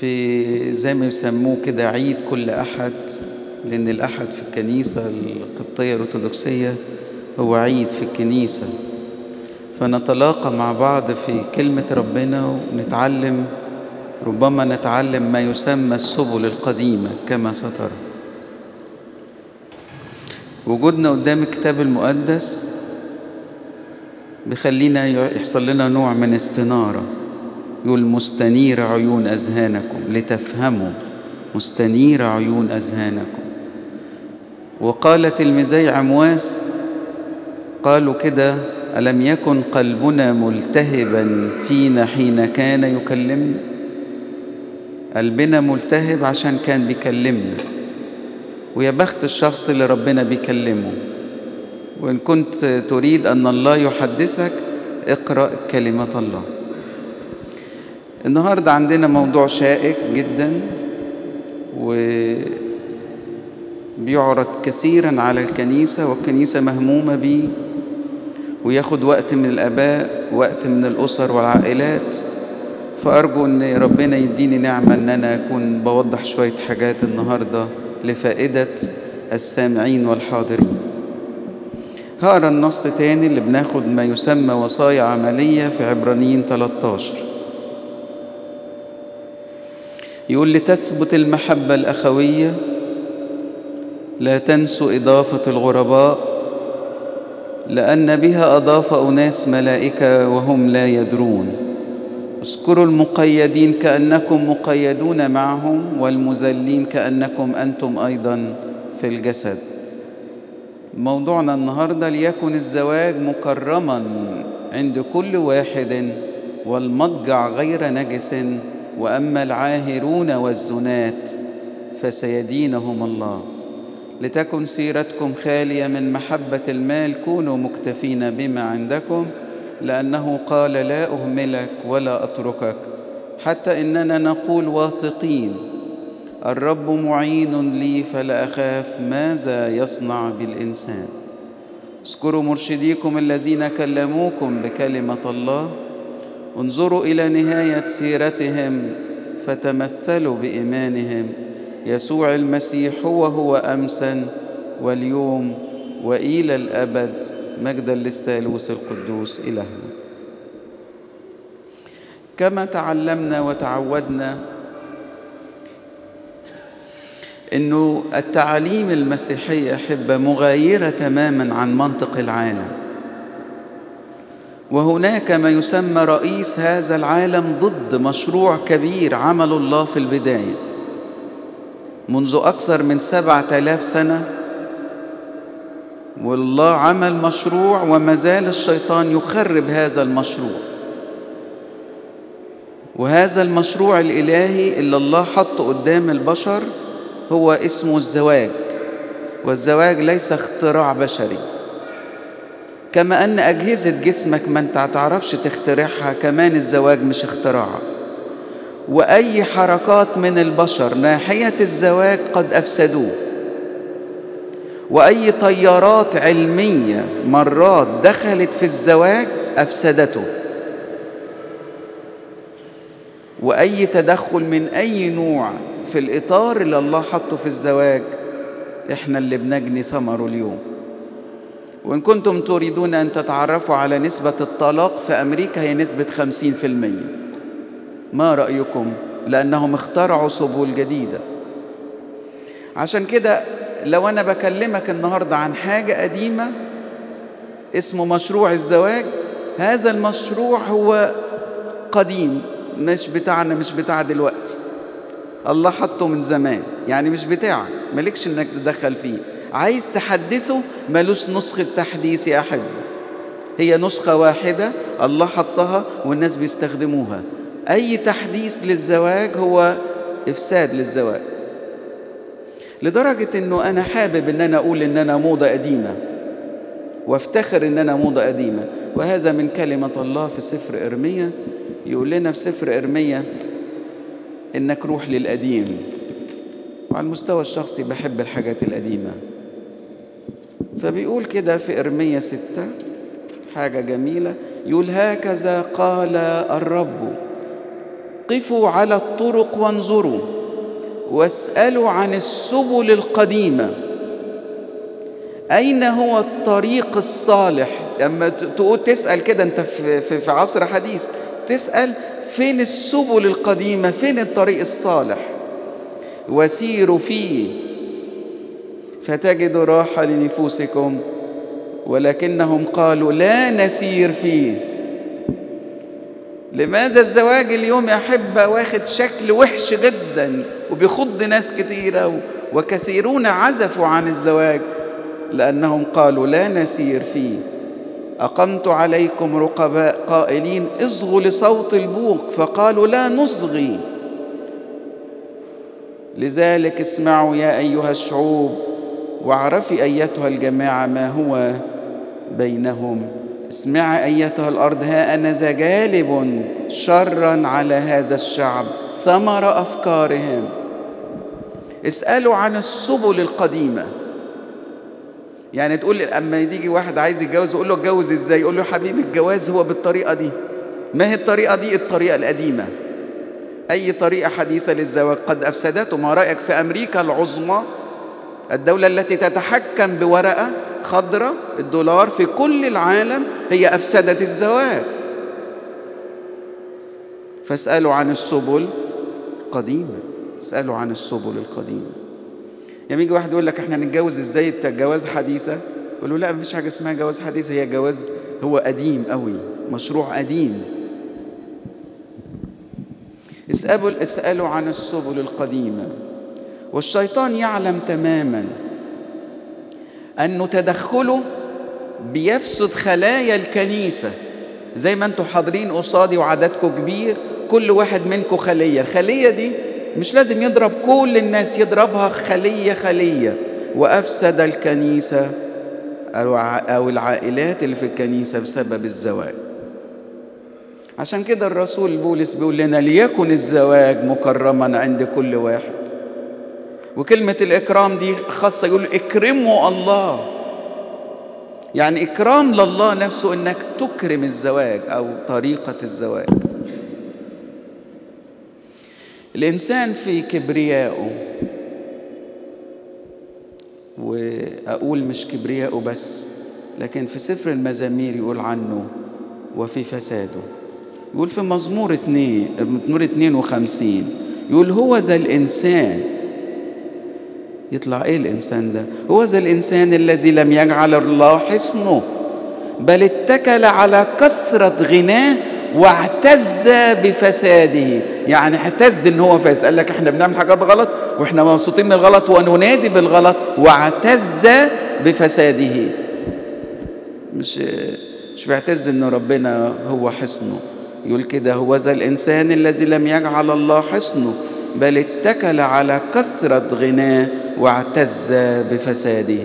في زي ما يسموه كده عيد كل أحد لأن الأحد في الكنيسة القبطية الأرثوذكسية هو عيد في الكنيسة فنتلاقى مع بعض في كلمة ربنا ونتعلم ربما نتعلم ما يسمى السبل القديمة كما سترى وجودنا قدام الكتاب المقدس بيخلينا يحصل لنا نوع من استنارة يقول مستنير عيون أذهانكم لتفهموا مستنير عيون أذهانكم وقال تلميذي عمواس قالوا كده ألم يكن قلبنا ملتهبا فينا حين كان يكلمنا قلبنا ملتهب عشان كان بيكلمنا ويا بخت الشخص اللي ربنا بيكلمه وإن كنت تريد أن الله يحدثك اقرأ كلمة الله النهاردة عندنا موضوع شائك جدا وبيعرض كثيرا على الكنيسة والكنيسة مهمومة بيه وياخد وقت من الآباء وقت من الأسر والعائلات فأرجو أن ربنا يديني نعمة أن أنا أكون بوضح شوية حاجات النهاردة لفائدة السامعين والحاضرين هقرا النص تاني اللي بناخد ما يسمى وصايا عملية في عبرانيين 13 يقول لتثبت المحبة الأخوية لا تنسوا إضافة الغرباء لأن بها أضاف أناس ملائكة وهم لا يدرون اذكروا المقيدين كأنكم مقيدون معهم والمذلين كأنكم أنتم أيضا في الجسد موضوعنا النهاردة ليكن الزواج مكرما عند كل واحد والمضجع غير نجس وأما العاهرون والزنات فسيدينهم الله لتكن سيرتكم خالية من محبة المال كونوا مكتفين بما عندكم لأنه قال لا أهملك ولا أتركك حتى إننا نقول واثقين الرب معين لي فلا أخاف ماذا يصنع بالإنسان اذكروا مرشديكم الذين كلموكم بكلمة الله انظروا إلى نهاية سيرتهم فتمثلوا بإيمانهم يسوع المسيح هو هو أمسا واليوم وإلى الأبد مجدا للثالوث القدوس إلهنا كما تعلمنا وتعودنا انه التعاليم المسيحيه احبه مغايره تماما عن منطق العالم وهناك ما يسمى رئيس هذا العالم ضد مشروع كبير عمله الله في البدايه منذ اكثر من سبعه الاف سنه والله عمل مشروع وما زال الشيطان يخرب هذا المشروع وهذا المشروع الالهي اللي الله حطه قدام البشر هو اسمه الزواج والزواج ليس اختراع بشري كما ان اجهزه جسمك ما انت هتعرفش تخترعها كمان الزواج مش اختراع واي حركات من البشر ناحيه الزواج قد افسدوه واي طيارات علميه مرات دخلت في الزواج افسدته واي تدخل من اي نوع في الاطار اللي الله حطه في الزواج احنا اللي بنجني ثمره اليوم وان كنتم تريدون ان تتعرفوا على نسبه الطلاق في امريكا هي نسبه 50% ما رايكم لانهم اخترعوا سبل جديده عشان كده لو انا بكلمك النهارده عن حاجه قديمه اسمه مشروع الزواج هذا المشروع هو قديم مش بتاعنا مش بتاع دلوقتي الله حطه من زمان يعني مش بتاعك مالكش انك تدخل فيه عايز تحدثه ملوش نسخة تحديث يا أحب هي نسخة واحدة الله حطها والناس بيستخدموها أي تحديث للزواج هو إفساد للزواج لدرجة إنه أنا حابب إن أنا أقول إن أنا موضة قديمة وافتخر إن أنا موضة قديمة وهذا من كلمة الله في سفر إرميا يقول لنا في سفر إرميا إنك روح للقديم وعلى المستوى الشخصي بحب الحاجات القديمة فبيقول كده في إرمية ستة حاجة جميلة يقول هكذا قال الرب قفوا على الطرق وانظروا واسألوا عن السبل القديمة أين هو الطريق الصالح لما تقول تسأل كده أنت في, في, في عصر حديث تسأل فين السبل القديمة فين الطريق الصالح وسيروا فيه فتجدوا راحة لنفوسكم ولكنهم قالوا لا نسير فيه لماذا الزواج اليوم يا أحبة واخد شكل وحش جدا وبيخض ناس كثيرة وكثيرون عزفوا عن الزواج لأنهم قالوا لا نسير فيه أقمت عليكم رقباء قائلين اصغوا لصوت البوق فقالوا لا نصغي لذلك اسمعوا يا أيها الشعوب واعرفي أيتها الجماعة ما هو بينهم اسمعي أيتها الأرض ها أنا ذا جالب شرا على هذا الشعب ثمر أفكارهم اسألوا عن السبل القديمة يعني تقول اما يجي واحد عايز يتجوز يقول له اتجوز ازاي يقول له حبيبي الجواز هو بالطريقه دي ما هي الطريقه دي الطريقه القديمه اي طريقه حديثه للزواج قد افسدته ما رايك في امريكا العظمى الدوله التي تتحكم بورقه خضراء الدولار في كل العالم هي افسدت الزواج فاسالوا عن السبل القديمه اسالوا عن السبل القديمه يعني يجي واحد يقول لك احنا نتجوز ازاي جواز حديثه يقول له لا مفيش حاجه اسمها جواز حديث هي جواز هو قديم قوي مشروع قديم اسألوا اسألوا عن السبل القديمة والشيطان يعلم تماما أنه تدخله بيفسد خلايا الكنيسة زي ما انتم حاضرين قصادي وعددكم كبير كل واحد منكم خلية الخلية دي مش لازم يضرب كل الناس يضربها خلية خلية وأفسد الكنيسة أو العائلات اللي في الكنيسة بسبب الزواج عشان كده الرسول بولس بيقول لنا ليكن الزواج مكرما عند كل واحد وكلمة الإكرام دي خاصة يقول اكرموا الله يعني إكرام لله نفسه إنك تكرم الزواج أو طريقة الزواج الإنسان في كبريائه وأقول مش كبريائه بس لكن في سفر المزامير يقول عنه وفي فساده يقول في مزمور اتنين مزمور اتنين وخمسين يقول هو ذا الإنسان يطلع ايه الإنسان ده هو ذا الإنسان الذي لم يجعل الله حصنه بل اتكل على كثرة غناه واعتز بفساده يعني اعتز ان هو فاسد قال لك احنا بنعمل حاجات غلط واحنا مبسوطين من الغلط وننادي بالغلط واعتز بفساده مش مش بيعتز ان ربنا هو حصنه يقول كده هو ذا الانسان الذي لم يجعل الله حصنه بل اتكل على كثرة غناه واعتز بفساده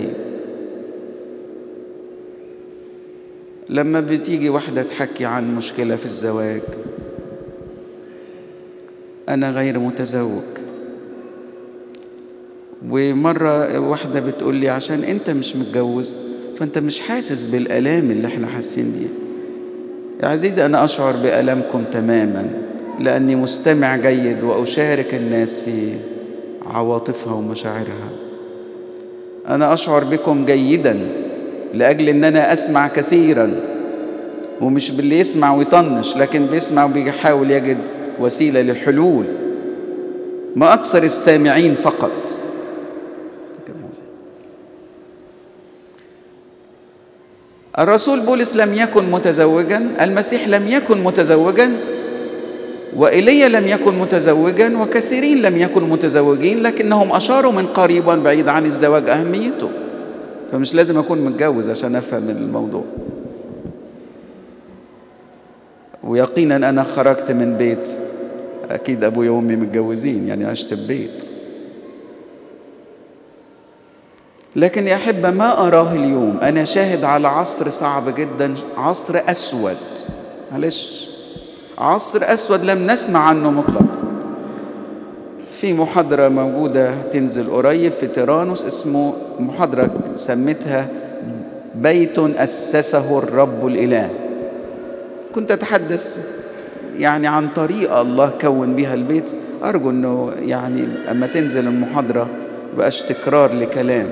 لما بتيجي واحدة تحكي عن مشكلة في الزواج أنا غير متزوج ومرة واحدة بتقول لي عشان أنت مش متجوز فأنت مش حاسس بالآلام اللي احنا حاسين بيها يا عزيزي أنا أشعر بآلامكم تماما لأني مستمع جيد وأشارك الناس في عواطفها ومشاعرها أنا أشعر بكم جيدا لأجل أن أنا أسمع كثيرا ومش باللي يسمع ويطنش لكن بيسمع وبيحاول يجد وسيلة للحلول ما أكثر السامعين فقط الرسول بولس لم يكن متزوجا المسيح لم يكن متزوجا وإيليا لم يكن متزوجا وكثيرين لم يكن متزوجين لكنهم أشاروا من قريبا بعيد عن الزواج أهميته فمش لازم أكون متجوز عشان أفهم الموضوع ويقينا أنا خرجت من بيت أكيد أبويا وأمي متجوزين يعني عشت ببيت لكن يا أحبة ما أراه اليوم أنا شاهد على عصر صعب جدا عصر أسود معلش عصر أسود لم نسمع عنه مطلقا في محاضرة موجودة تنزل قريب في تيرانوس اسمه محاضرة سميتها بيت أسسه الرب الإله كنت أتحدث يعني عن طريقة الله كون بيها البيت أرجو أنه يعني أما تنزل المحاضرة بقاش تكرار لكلام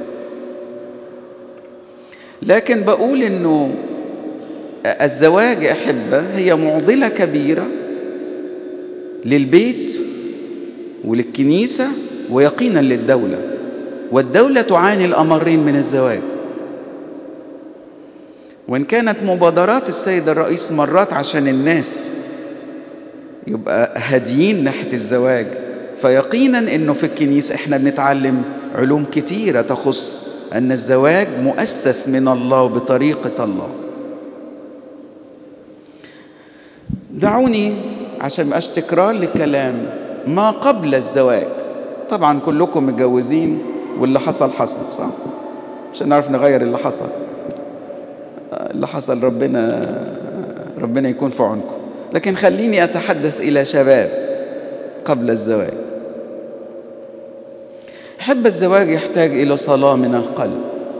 لكن بقول أنه الزواج أحبة هي معضلة كبيرة للبيت وللكنيسة ويقينا للدولة والدولة تعاني الأمرين من الزواج وإن كانت مبادرات السيد الرئيس مرات عشان الناس يبقى هاديين ناحية الزواج فيقينا إنه في الكنيسة إحنا بنتعلم علوم كتيرة تخص أن الزواج مؤسس من الله وبطريقة الله دعوني عشان مبقاش تكرار لكلام ما قبل الزواج طبعا كلكم متجوزين واللي حصل حصل صح عشان نعرف نغير اللي حصل اللي حصل ربنا ربنا يكون في عونكم لكن خليني أتحدث إلى شباب قبل الزواج حب الزواج يحتاج إلى صلاة من القلب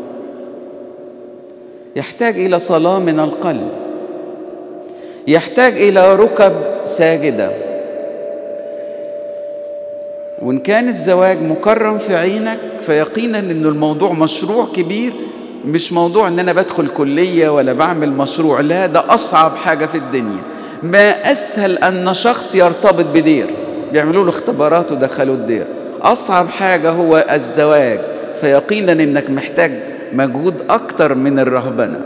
يحتاج إلى صلاة من القلب يحتاج إلى ركب ساجدة وإن كان الزواج مكرم في عينك فيقينا أن الموضوع مشروع كبير مش موضوع أن أنا بدخل كلية ولا بعمل مشروع لا ده أصعب حاجة في الدنيا ما أسهل أن شخص يرتبط بدير بيعملوا له اختبارات ودخلوا الدير أصعب حاجة هو الزواج فيقينا أنك محتاج مجهود أكتر من الرهبنة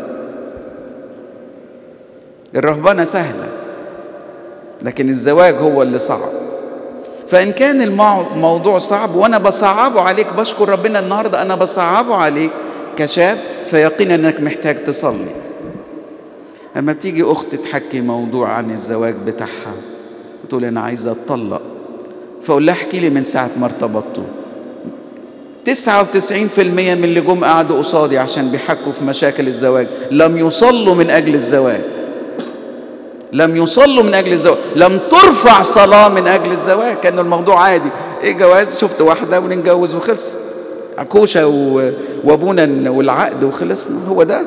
الرهبنة سهلة لكن الزواج هو اللي صعب فإن كان الموضوع صعب وأنا بصعبه عليك بشكر ربنا النهاردة أنا بصعبه عليك كشاب فيقين أنك محتاج تصلي أما بتيجي أخت تحكي موضوع عن الزواج بتاعها وتقول أنا عايزة أتطلق فأقول لها احكي لي من ساعة ما ارتبطتوا تسعة وتسعين في المية من اللي جم قعدوا قصادي عشان بيحكوا في مشاكل الزواج لم يصلوا من أجل الزواج لم يصلوا من أجل الزواج لم ترفع صلاة من أجل الزواج كان الموضوع عادي إيه جواز شفت واحدة ونتجوز وخلص عكوشة وابونا والعقد وخلصنا هو ده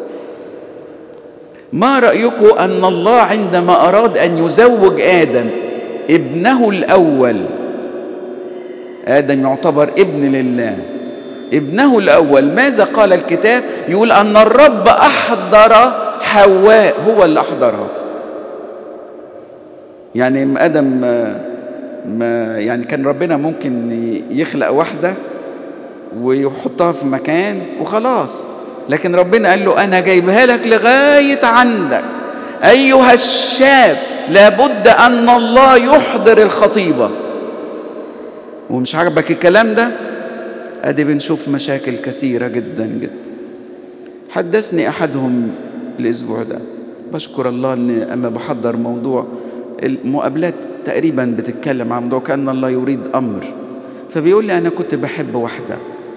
ما رأيكم أن الله عندما أراد أن يزوج آدم ابنه الأول آدم يعتبر ابن لله ابنه الأول ماذا قال الكتاب يقول أن الرب أحضر حواء هو اللي أحضرها يعني آدم ما يعني كان ربنا ممكن يخلق واحدة ويحطها في مكان وخلاص لكن ربنا قال له أنا جايبها لك لغاية عندك أيها الشاب لابد أن الله يحضر الخطيبة ومش عاجبك الكلام ده أدي بنشوف مشاكل كثيرة جدا جدا حدثني أحدهم الأسبوع ده بشكر الله أن أما بحضر موضوع المقابلات تقريبا بتتكلم عن موضوع كأن الله يريد أمر فبيقول لي أنا كنت بحب واحدة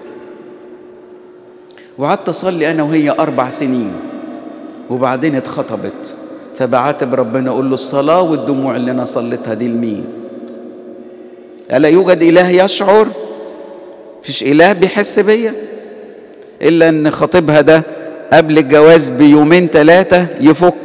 وقعدت أصلي أنا وهي أربع سنين وبعدين اتخطبت فبعاتب ربنا أقول له الصلاة والدموع اللي أنا صليتها دي لمين ألا يوجد إله يشعر فيش إله بيحس بيا إلا أن خطيبها ده قبل الجواز بيومين ثلاثة يفك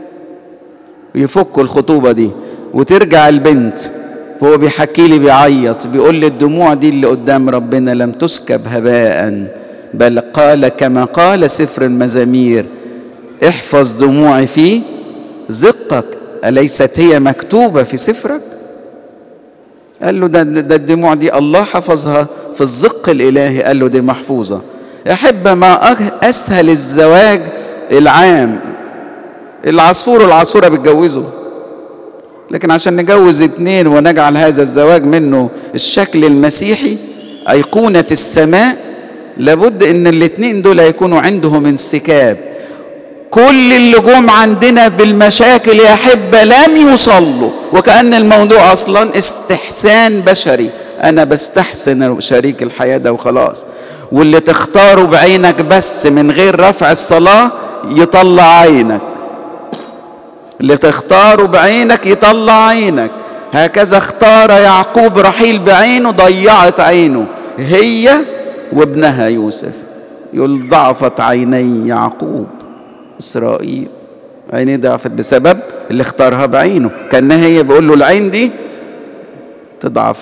يفك الخطوبة دي وترجع البنت هو بيحكي لي بيعيط بيقول لي الدموع دي اللي قدام ربنا لم تسكب هباء بل قال كما قال سفر المزامير احفظ دموعي في زقك أليست هي مكتوبة في سفرك قال له ده, ده الدموع دي الله حفظها في الزق الإلهي قال له دي محفوظة أحب ما أسهل الزواج العام العصفور والعصفورة بيتجوزوا لكن عشان نجوز اتنين ونجعل هذا الزواج منه الشكل المسيحي أيقونة السماء لابد ان الاتنين دول يكونوا عندهم انسكاب كل اللي جم عندنا بالمشاكل يا أحبة لم يصلوا وكأن الموضوع أصلا استحسان بشري أنا بستحسن شريك الحياة ده وخلاص واللي تختاره بعينك بس من غير رفع الصلاة يطلع عينك اللي تختاره بعينك يطلع عينك هكذا اختار يعقوب رحيل بعينه ضيعت عينه هي وابنها يوسف يقول ضعفت عيني يعقوب إسرائيل عينيه ضعفت بسبب اللي اختارها بعينه كانها هي بيقول له العين دي تضعف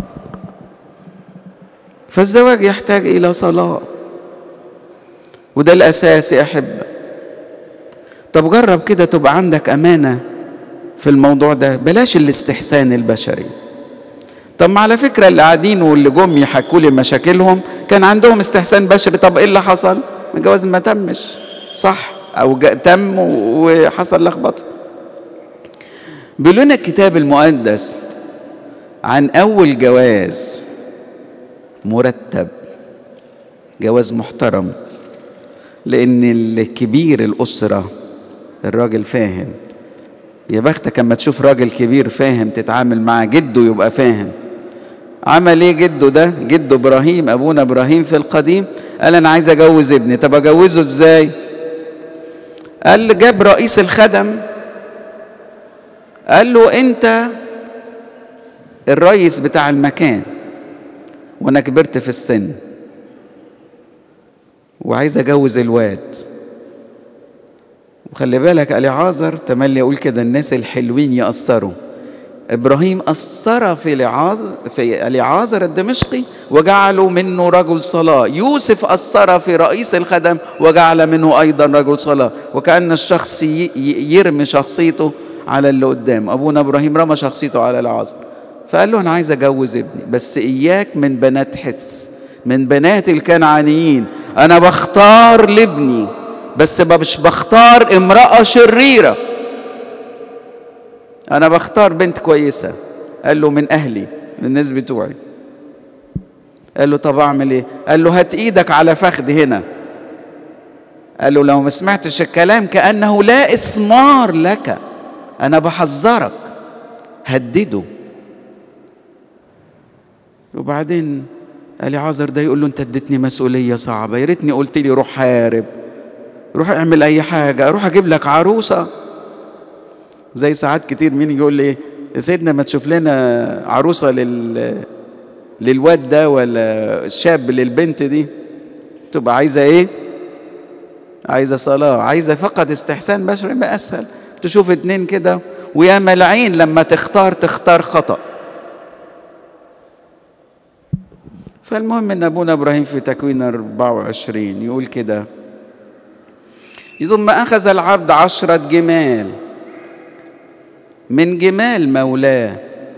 فالزواج يحتاج الى صلاه وده الاساس يا احبه طب جرب كده تبقى عندك امانه في الموضوع ده بلاش الاستحسان البشري طب ما على فكره اللي قاعدين واللي جم يحكوا لي مشاكلهم كان عندهم استحسان بشري طب ايه اللي حصل الجواز ما تمش صح او تم وحصل لخبطه بيقول لنا الكتاب المقدس عن اول جواز مرتب جواز محترم لان الكبير الاسره الراجل فاهم يا بختك اما تشوف راجل كبير فاهم تتعامل معاه جده يبقى فاهم عمل ايه جده ده جده ابراهيم ابونا ابراهيم في القديم قال انا عايز اجوز ابني طب اجوزه ازاي قال جاب رئيس الخدم قال له انت الرئيس بتاع المكان وانا كبرت في السن وعايز اجوز الواد وخلي بالك اليعازر تملي يقول كده الناس الحلوين يأثروا ابراهيم أثر في اليعازر في اليعازر الدمشقي وجعله منه رجل صلاة يوسف أثر في رئيس الخدم وجعل منه أيضا رجل صلاة وكأن الشخص يرمي شخصيته على اللي قدام أبونا إبراهيم رمى شخصيته على العازر فقال له أنا عايز أجوز ابني بس إياك من بنات حس من بنات الكنعانيين أنا بختار لابني بس مش بختار امرأة شريرة أنا بختار بنت كويسة قال له من أهلي من الناس بتوعي قال له طب أعمل إيه؟ قال له هات إيدك على فخذ هنا قال له لو ما سمعتش الكلام كأنه لا إثمار لك أنا بحذرك هدده وبعدين قال لي عازر ده يقول له أنت اديتني مسؤولية صعبة يا ريتني قلت لي روح حارب روح اعمل اي حاجه روح اجيب لك عروسه زي ساعات كتير مين يقول لي يا سيدنا ما تشوف لنا عروسه لل للواد ده ولا الشاب للبنت دي تبقى عايزه ايه عايزه صلاه عايزه فقط استحسان بشري ما اسهل تشوف اتنين كده ويا ملعين لما تختار تختار خطأ فالمهم ان ابونا ابراهيم في تكوين 24 يقول كده ثم أخذ العبد عشرة جمال من جمال مولاه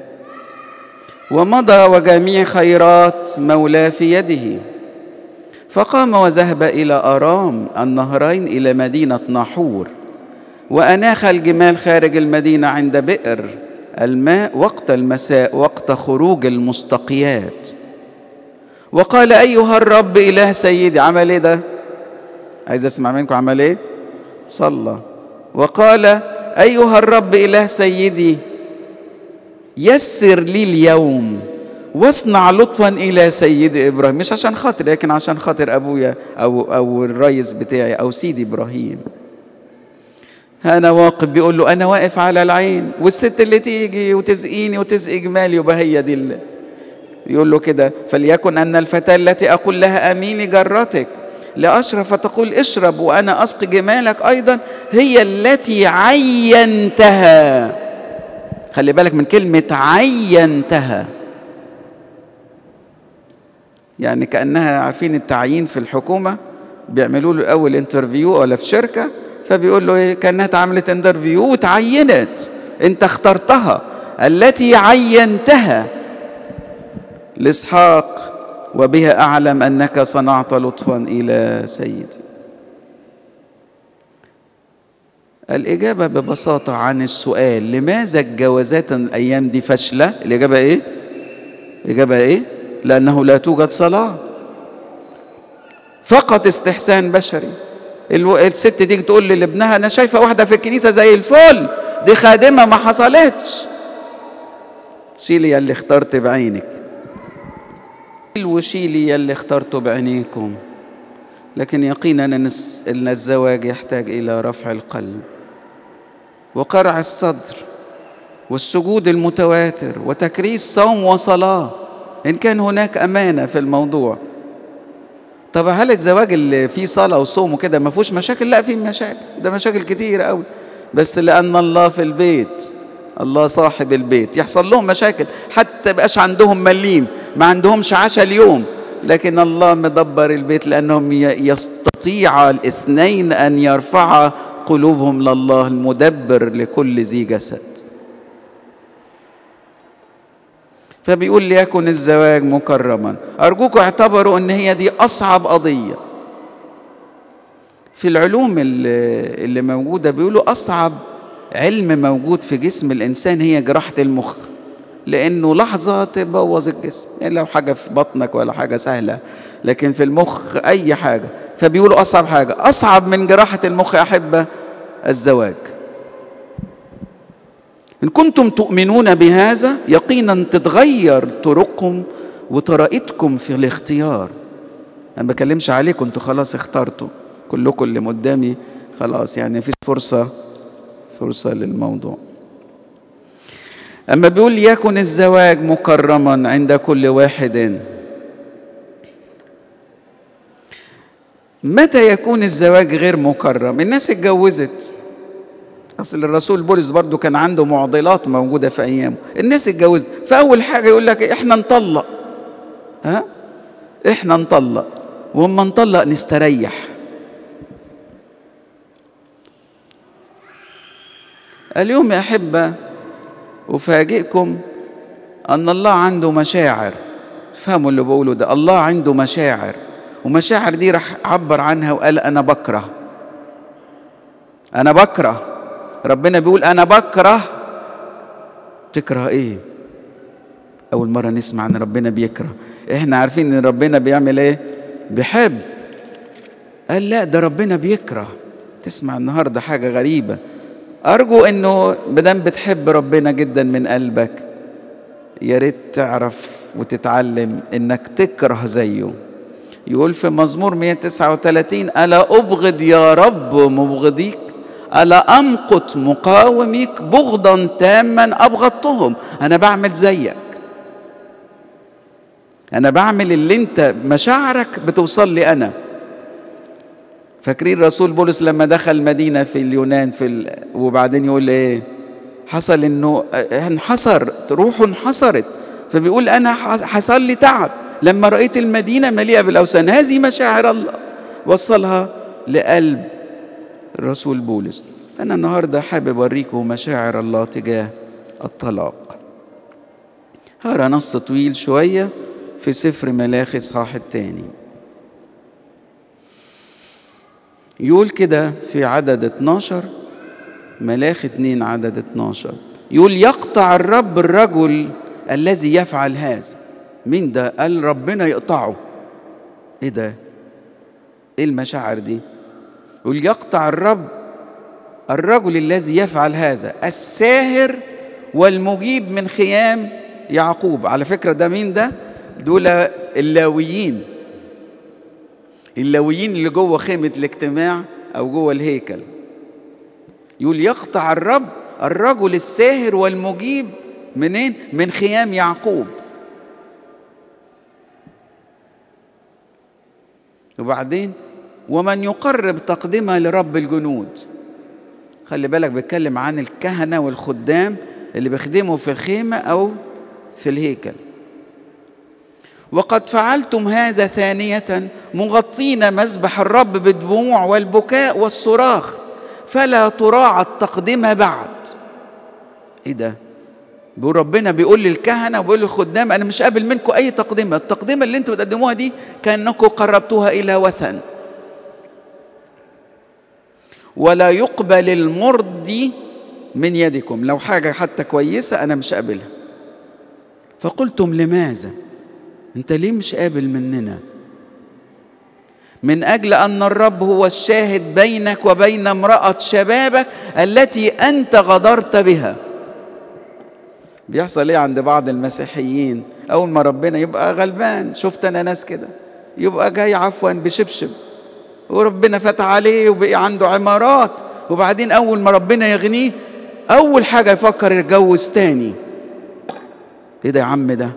ومضى وجميع خيرات مولاه في يده فقام وذهب إلى أرام النهرين إلى مدينة ناحور وأناخ الجمال خارج المدينة عند بئر الماء وقت المساء وقت خروج المستقيات وقال أيها الرب إله سيدي عمل إيه ده؟ عايز أسمع منكم عمل إيه؟ صلى وقال ايها الرب اله سيدي يسر لي اليوم واصنع لطفا الى سيد ابراهيم مش عشان خاطر لكن عشان خاطر ابويا او او الريس بتاعي او سيدي ابراهيم انا واقف بيقول له انا واقف على العين والست اللي تيجي وتسقيني وتسقي جمالي يبقى هي دي اللي يقول له كده فليكن ان الفتاه التي اقول لها اميني جرتك لأشرب فتقول اشرب وأنا أسقي جمالك أيضا هي التي عينتها خلي بالك من كلمة عينتها يعني كأنها عارفين التعيين في الحكومة بيعملوا له أول انترفيو ولا في شركة فبيقول له إيه كأنها اتعملت انترفيو وتعينت أنت اخترتها التي عينتها لإسحاق وبها أعلم أنك صنعت لطفا إلى سيدي الإجابة ببساطة عن السؤال لماذا الجوازات الأيام دي فاشلة الإجابة إيه؟ الإجابة إيه؟ لأنه لا توجد صلاة فقط استحسان بشري الست تيجي تقول لابنها أنا شايفة واحدة في الكنيسة زي الفل دي خادمة ما حصلتش شيلي يا اللي اخترت بعينك وشيلي يلي اخترته بعينيكم لكن يقينا ان الزواج يحتاج الى رفع القلب وقرع الصدر والسجود المتواتر وتكريس صوم وصلاه ان كان هناك امانه في الموضوع طب هل الزواج اللي فيه صلاه وصوم وكده ما فيهوش مشاكل لا فيه مشاكل ده مشاكل كتير قوي بس لأن الله في البيت الله صاحب البيت يحصل لهم مشاكل حتى بقاش عندهم مليم ما عندهمش عشاء اليوم لكن الله مدبر البيت لأنهم يستطيع الاثنين أن يرفعا قلوبهم لله المدبر لكل ذي جسد فبيقول ليكن الزواج مكرما أرجوكم اعتبروا أن هي دي أصعب قضية في العلوم اللي موجودة بيقولوا أصعب علم موجود في جسم الإنسان هي جراحة المخ لأنه لحظة تبوظ الجسم يعني لو حاجة في بطنك ولا حاجة سهلة لكن في المخ أي حاجة فبيقولوا أصعب حاجة أصعب من جراحة المخ يا أحبة الزواج إن كنتم تؤمنون بهذا يقينا تتغير طرقكم وطريقتكم في الاختيار أنا ما بكلمش عليكم أنتوا خلاص اخترتوا كلكم اللي قدامي خلاص يعني مفيش فرصة فرصة للموضوع أما بيقول يكن الزواج مكرما عند كل واحد متى يكون الزواج غير مكرم الناس اتجوزت اصل الرسول بولس برضو كان عنده معضلات موجوده في ايامه الناس اتجوزت فاول حاجه يقول لك احنا نطلق ها احنا نطلق واما نطلق نستريح اليوم يا احبه افاجئكم ان الله عنده مشاعر فهموا اللي بقوله ده الله عنده مشاعر ومشاعر دي راح عبر عنها وقال انا بكره انا بكره ربنا بيقول انا بكره تكره ايه اول مره نسمع ان ربنا بيكره احنا عارفين ان ربنا بيعمل ايه بيحب قال لا ده ربنا بيكره تسمع النهارده حاجه غريبه ارجو انه مدام بتحب ربنا جدا من قلبك يا ريت تعرف وتتعلم انك تكره زيه يقول في مزمور 139 الا ابغض يا رب مبغضيك ألا أمقت مقاوميك بغضا تاما أبغضتهم أنا بعمل زيك أنا بعمل اللي أنت مشاعرك بتوصل لي أنا فاكرين رسول بولس لما دخل مدينة في اليونان في ال... وبعدين يقول إيه حصل إنه انحصر روحه انحصرت فبيقول أنا حصل لي تعب لما رأيت المدينة مليئة بالأوثان هذه مشاعر الله وصلها لقلب الرسول بولس أنا النهاردة حابب أوريكم مشاعر الله تجاه الطلاق هقرا نص طويل شوية في سفر ملاخي صاح التاني يقول كده في عدد 12 ملاخي اتنين عدد 12 يقول يقطع الرب الرجل الذي يفعل هذا مين ده قال ربنا يقطعه ايه ده ايه المشاعر دي يقول يقطع الرب الرجل الذي يفعل هذا الساهر والمجيب من خيام يعقوب على فكرة ده مين ده دول اللاويين اللاويين اللي جوه خيمة الاجتماع أو جوه الهيكل يقول يقطع الرب الرجل الساهر والمجيب منين من خيام يعقوب وبعدين ومن يقرب تقدمها لرب الجنود خلي بالك بيتكلم عن الكهنة والخدام اللي بيخدموا في الخيمة أو في الهيكل وقد فعلتم هذا ثانية مغطين مذبح الرب بالدموع والبكاء والصراخ فلا تراعى التقدمة بعد ايه ده بيقول ربنا بيقول للكهنة وبيقول للخدام أنا مش قابل منكم أي تقدمة التقدمة اللي أنتوا بتقدموها دي كأنكم قربتوها إلى وثن ولا يقبل المرضي من يدكم لو حاجة حتى كويسة أنا مش قابلها فقلتم لماذا أنت ليه مش قابل مننا من أجل أن الرب هو الشاهد بينك وبين امرأة شبابك التي أنت غدرت بها بيحصل ايه عند بعض المسيحيين اول ما ربنا يبقى غلبان شفت انا ناس كده يبقى جاي عفوا بشبشب وربنا فتح عليه وبقي عنده عمارات وبعدين اول ما ربنا يغنيه اول حاجه يفكر يتجوز تاني ايه ده يا عم ده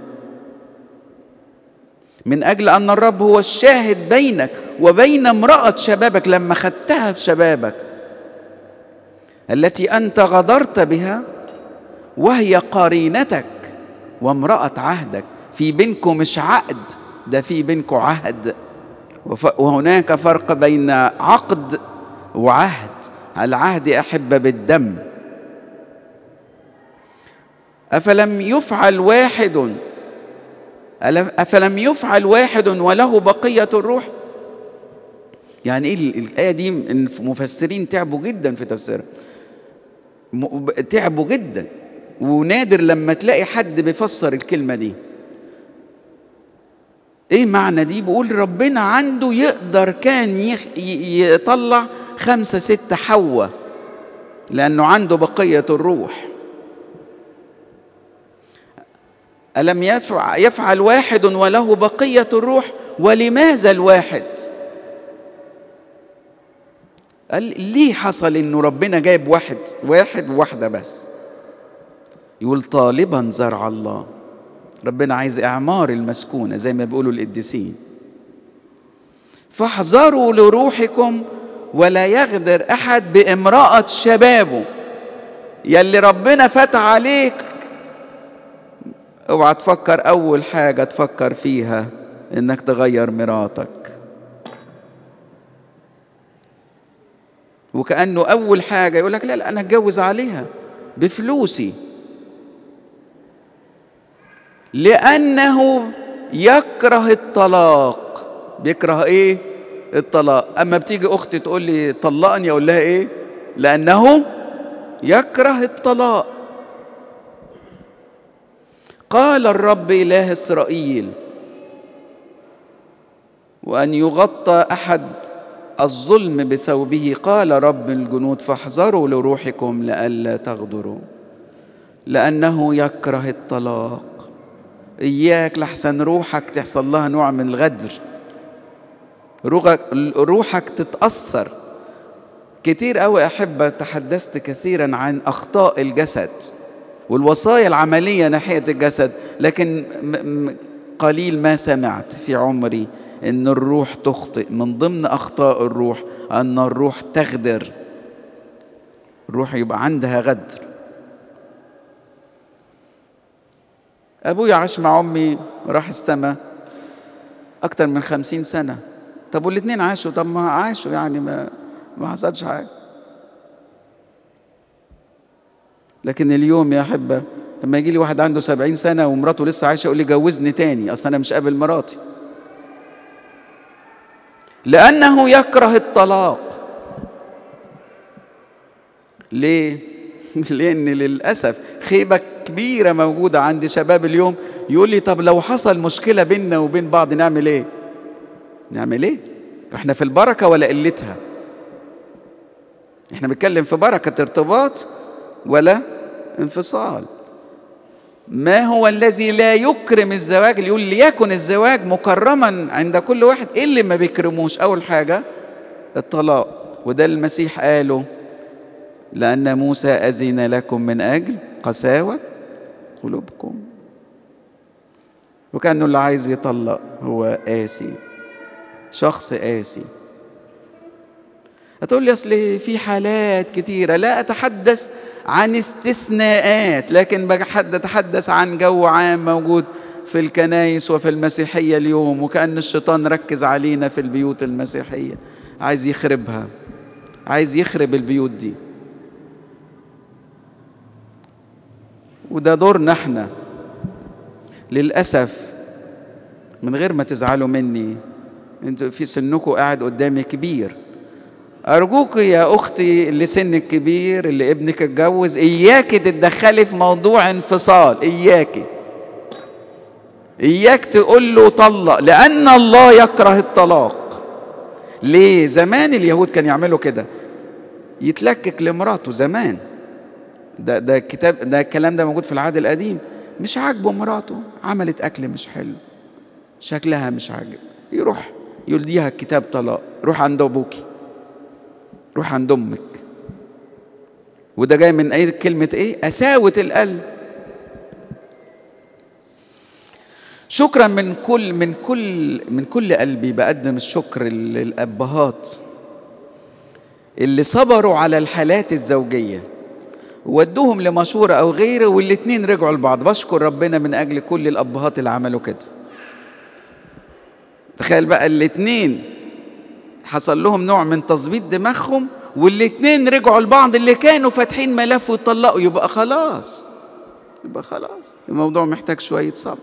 من اجل ان الرب هو الشاهد بينك وبين امراه شبابك لما خدتها في شبابك التي انت غدرت بها وهي قرينتك وامراه عهدك في بينكم مش عقد ده في بينكم عهد وهناك فرق بين عقد وعهد العهد احب بالدم افلم يفعل واحد افلم يفعل واحد وله بقيه الروح يعني ايه الايه دي المفسرين تعبوا جدا في تفسيرها تعبوا جدا ونادر لما تلاقي حد بيفسر الكلمه دي ايه معنى دي بيقول ربنا عنده يقدر كان يطلع خمسة ستة حواء لأنه عنده بقية الروح ألم يفعل, يفعل واحد وله بقية الروح ولماذا الواحد قال ليه حصل انه ربنا جايب واحد واحد وواحدة بس يقول طالبا زرع الله ربنا عايز اعمار المسكونة زي ما بيقولوا القديسين فاحذروا لروحكم ولا يغدر احد بامرأة شبابه يلي ربنا فتح عليك اوعى تفكر اول حاجة تفكر فيها انك تغير مراتك وكأنه أول حاجة يقول لك لا لا أنا أتجوز عليها بفلوسي لأنه يكره الطلاق بيكره إيه؟ الطلاق أما بتيجي أختي تقول لي طلقني أقول لها إيه؟ لأنه يكره الطلاق قال الرب إله إسرائيل وأن يغطى أحد الظلم بثوبه قال رب الجنود فاحذروا لروحكم لئلا تغدروا لأنه يكره الطلاق إياك لحسن روحك تحصل لها نوع من الغدر روحك تتأثر كتير أوي أحبة تحدثت كثيرا عن أخطاء الجسد والوصايا العملية ناحية الجسد لكن قليل ما سمعت في عمري ان الروح تخطئ من ضمن اخطاء الروح ان الروح تغدر الروح يبقى عندها غدر ابويا عاش مع امي راح السماء اكتر من خمسين سنة طب والاتنين عاشوا طب ما عاشوا يعني ما ما حصلش حاجة لكن اليوم يا أحبة لما يجي لي واحد عنده سبعين سنة ومراته لسه عايشة يقول لي جوزني تاني أصل أنا مش قابل مراتي لأنه يكره الطلاق ليه؟ لأن للأسف خيبة كبيرة موجودة عند شباب اليوم يقول لي طب لو حصل مشكلة بيننا وبين بعض نعمل إيه؟ نعمل إيه؟ إحنا في البركة ولا قلتها؟ إحنا بنتكلم في بركة ارتباط ولا انفصال ما هو الذي لا يكرم الزواج اللي يقول ليكن الزواج مكرما عند كل واحد ايه اللي ما بيكرموش اول حاجه الطلاق وده المسيح قاله لان موسى اذن لكم من اجل قساوه قلوبكم وكانه اللي عايز يطلق هو قاسي شخص قاسي هتقول لي اصل في حالات كتيره لا اتحدث عن استثناءات لكن بتحدث عن جو عام موجود في الكنايس وفي المسيحية اليوم وكأن الشيطان ركز علينا في البيوت المسيحية عايز يخربها عايز يخرب البيوت دي وده دورنا احنا للأسف من غير ما تزعلوا مني انتوا في سنكم قاعد قدامي كبير أرجوك يا أختي اللي سنك كبير اللي ابنك اتجوز إياك تتدخلي في موضوع انفصال إياك إياك تقول له طلق لأن الله يكره الطلاق ليه زمان اليهود كانوا يعملوا كده يتلكك لمراته زمان ده ده كتاب ده الكلام ده موجود في العهد القديم مش عاجبه مراته عملت اكل مش حلو شكلها مش عاجب يروح يلديها كتاب طلاق روح عند ابوكي روح عند امك وده جاي من اي كلمه ايه قساوه القلب شكرا من كل من كل من كل قلبي بقدم الشكر للابهات اللي صبروا على الحالات الزوجية ودوهم لمشورة أو غيره والاتنين رجعوا لبعض بشكر ربنا من أجل كل الأبهات اللي عملوا كده تخيل بقى الاتنين حصل لهم نوع من تظبيط دماغهم والاتنين رجعوا لبعض اللي كانوا فاتحين ملف وطلقوا يبقى خلاص يبقى خلاص الموضوع محتاج شوية صبر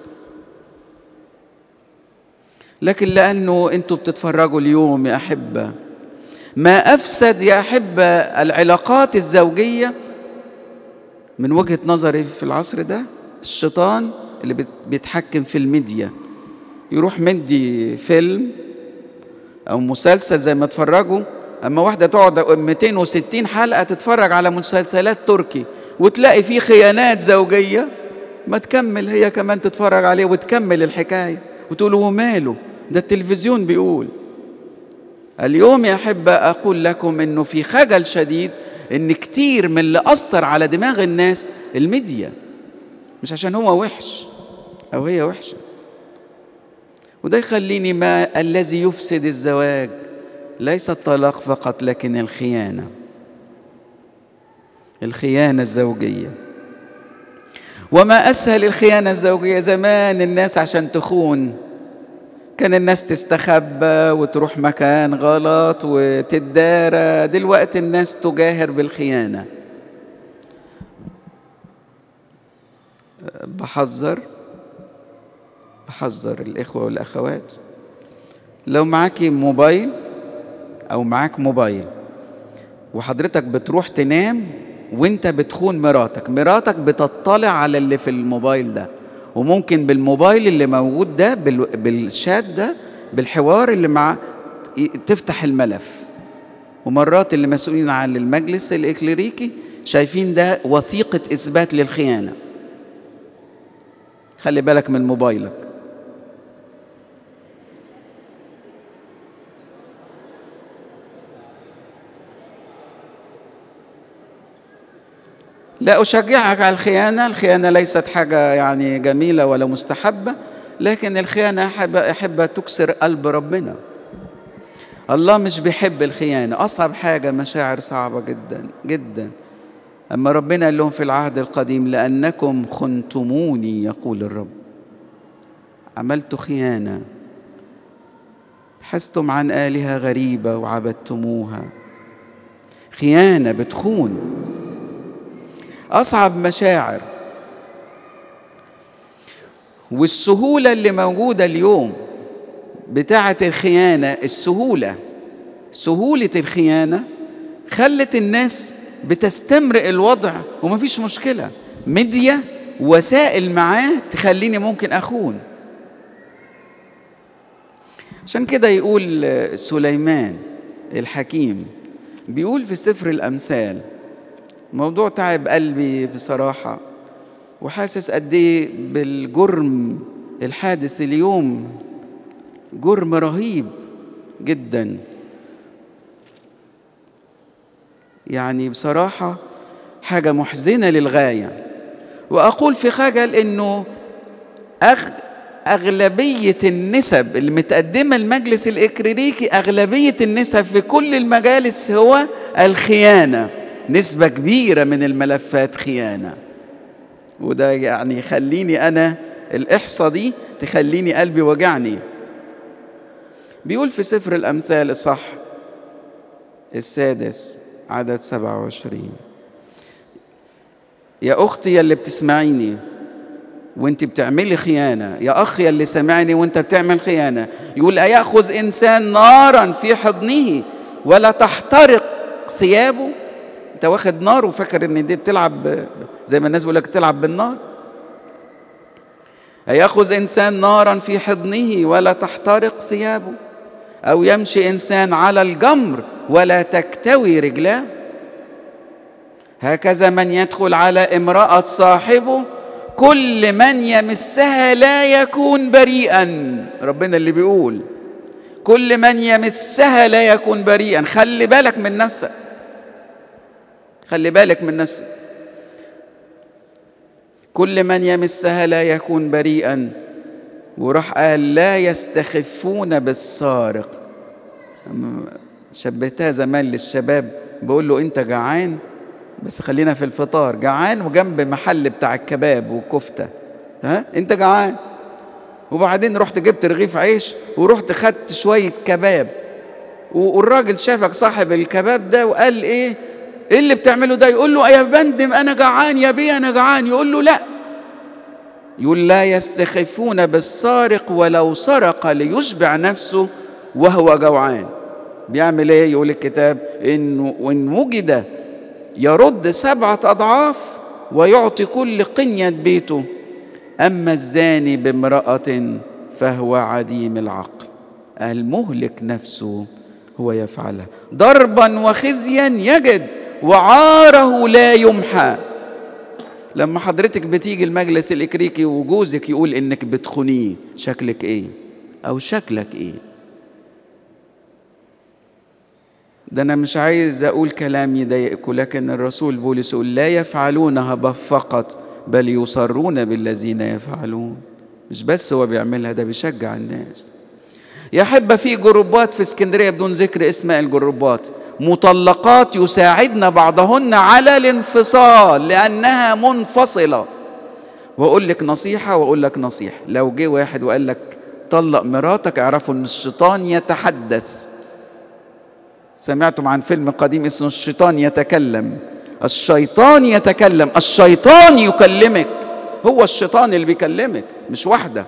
لكن لأنه أنتوا بتتفرجوا اليوم يا أحبة ما أفسد يا أحبة العلاقات الزوجية من وجهة نظري في العصر ده الشيطان اللي بيتحكم في الميديا يروح مدي فيلم أو مسلسل زي ما اتفرجوا أما واحدة تقعد 260 حلقة تتفرج على مسلسلات تركي وتلاقي فيه خيانات زوجية ما تكمل هي كمان تتفرج عليه وتكمل الحكاية وتقول هو ماله ده التلفزيون بيقول اليوم يا أحبة أقول لكم أنه في خجل شديد أن كتير من اللي أثر على دماغ الناس الميديا مش عشان هو وحش أو هي وحشة وده يخليني ما الذي يفسد الزواج ليس الطلاق فقط لكن الخيانة الخيانة الزوجية وما أسهل الخيانة الزوجية زمان الناس عشان تخون كان الناس تستخبى وتروح مكان غلط وتدارى دلوقتي الناس تجاهر بالخيانة بحذر بحذر الإخوة والأخوات لو معاكي موبايل أو معاك موبايل وحضرتك بتروح تنام وانت بتخون مراتك مراتك بتطلع على اللي في الموبايل ده وممكن بالموبايل اللي موجود ده بالشات ده بالحوار اللي مع تفتح الملف ومرات اللي مسؤولين عن المجلس الإكليريكي شايفين ده وثيقة إثبات للخيانة خلي بالك من موبايلك لا أشجعك على الخيانة الخيانة ليست حاجة يعني جميلة ولا مستحبة لكن الخيانة أحب, أحب تكسر قلب ربنا الله مش بيحب الخيانة أصعب حاجة مشاعر صعبة جدا جدا أما ربنا قال لهم في العهد القديم لأنكم خنتموني يقول الرب عملت خيانة حستم عن آلهة غريبة وعبدتموها خيانة بتخون أصعب مشاعر والسهولة اللي موجودة اليوم بتاعة الخيانة السهولة سهولة الخيانة خلت الناس بتستمرئ الوضع ومفيش مشكلة ميديا وسائل معاه تخليني ممكن أخون عشان كده يقول سليمان الحكيم بيقول في سفر الأمثال موضوع تعب قلبي بصراحة وحاسس قد ايه بالجرم الحادث اليوم جرم رهيب جدا يعني بصراحة حاجة محزنة للغاية وأقول في خجل إنه أغ... أغلبية النسب المتقدمة المجلس الإكريريكي أغلبية النسب في كل المجالس هو الخيانة نسبة كبيرة من الملفات خيانة وده يعني يخليني أنا الإحصى دي تخليني قلبي وجعني بيقول في سفر الأمثال الصح السادس عدد سبعة وعشرين يا أختي اللي بتسمعيني وانت بتعملي خيانة يا أخي اللي سمعني وانت بتعمل خيانة يقول أيأخذ إنسان نارا في حضنه ولا تحترق ثيابه انت واخد نار وفاكر ان دي بتلعب زي ما الناس بيقول لك تلعب بالنار أيأخذ إنسان نارا في حضنه ولا تحترق ثيابه أو يمشي إنسان على الجمر ولا تكتوي رجلاه هكذا من يدخل على امرأة صاحبه كل من يمسها لا يكون بريئا ربنا اللي بيقول كل من يمسها لا يكون بريئا خلي بالك من نفسك خلي بالك من نفسك كل من يمسها لا يكون بريئا وراح قال لا يستخفون بالسارق شبهتها زمان للشباب بقول له انت جعان بس خلينا في الفطار جعان وجنب محل بتاع الكباب والكفته ها انت جعان وبعدين رحت جبت رغيف عيش ورحت خدت شويه كباب والراجل شافك صاحب الكباب ده وقال ايه ايه اللي بتعمله ده يقول له يا بندم انا جعان يا بيه انا جعان يقول له لا يقول لا يستخفون بالسارق ولو سرق ليشبع نفسه وهو جوعان بيعمل ايه يقول الكتاب انه وان وجد يرد سبعة أضعاف ويعطي كل قنية بيته أما الزاني بامرأة فهو عديم العقل المهلك نفسه هو يفعلها ضربا وخزيا يجد وعاره لا يمحى لما حضرتك بتيجي المجلس الإكريكي وجوزك يقول إنك بتخونيه شكلك إيه أو شكلك إيه ده أنا مش عايز أقول كلام يضايقكم لكن الرسول بولس يقول لا يفعلونها فقط بل يصرون بالذين يفعلون مش بس هو بيعملها ده بيشجع الناس يحب في جروبات في اسكندرية بدون ذكر اسماء الجروبات مطلقات يساعدن بعضهن على الانفصال لأنها منفصلة وأقول لك نصيحة وأقول لك نصيحة لو جه واحد وقال لك طلق مراتك اعرفوا أن الشيطان يتحدث سمعتم عن فيلم قديم اسمه الشيطان يتكلم الشيطان يتكلم الشيطان يكلمك هو الشيطان اللي بيكلمك مش واحده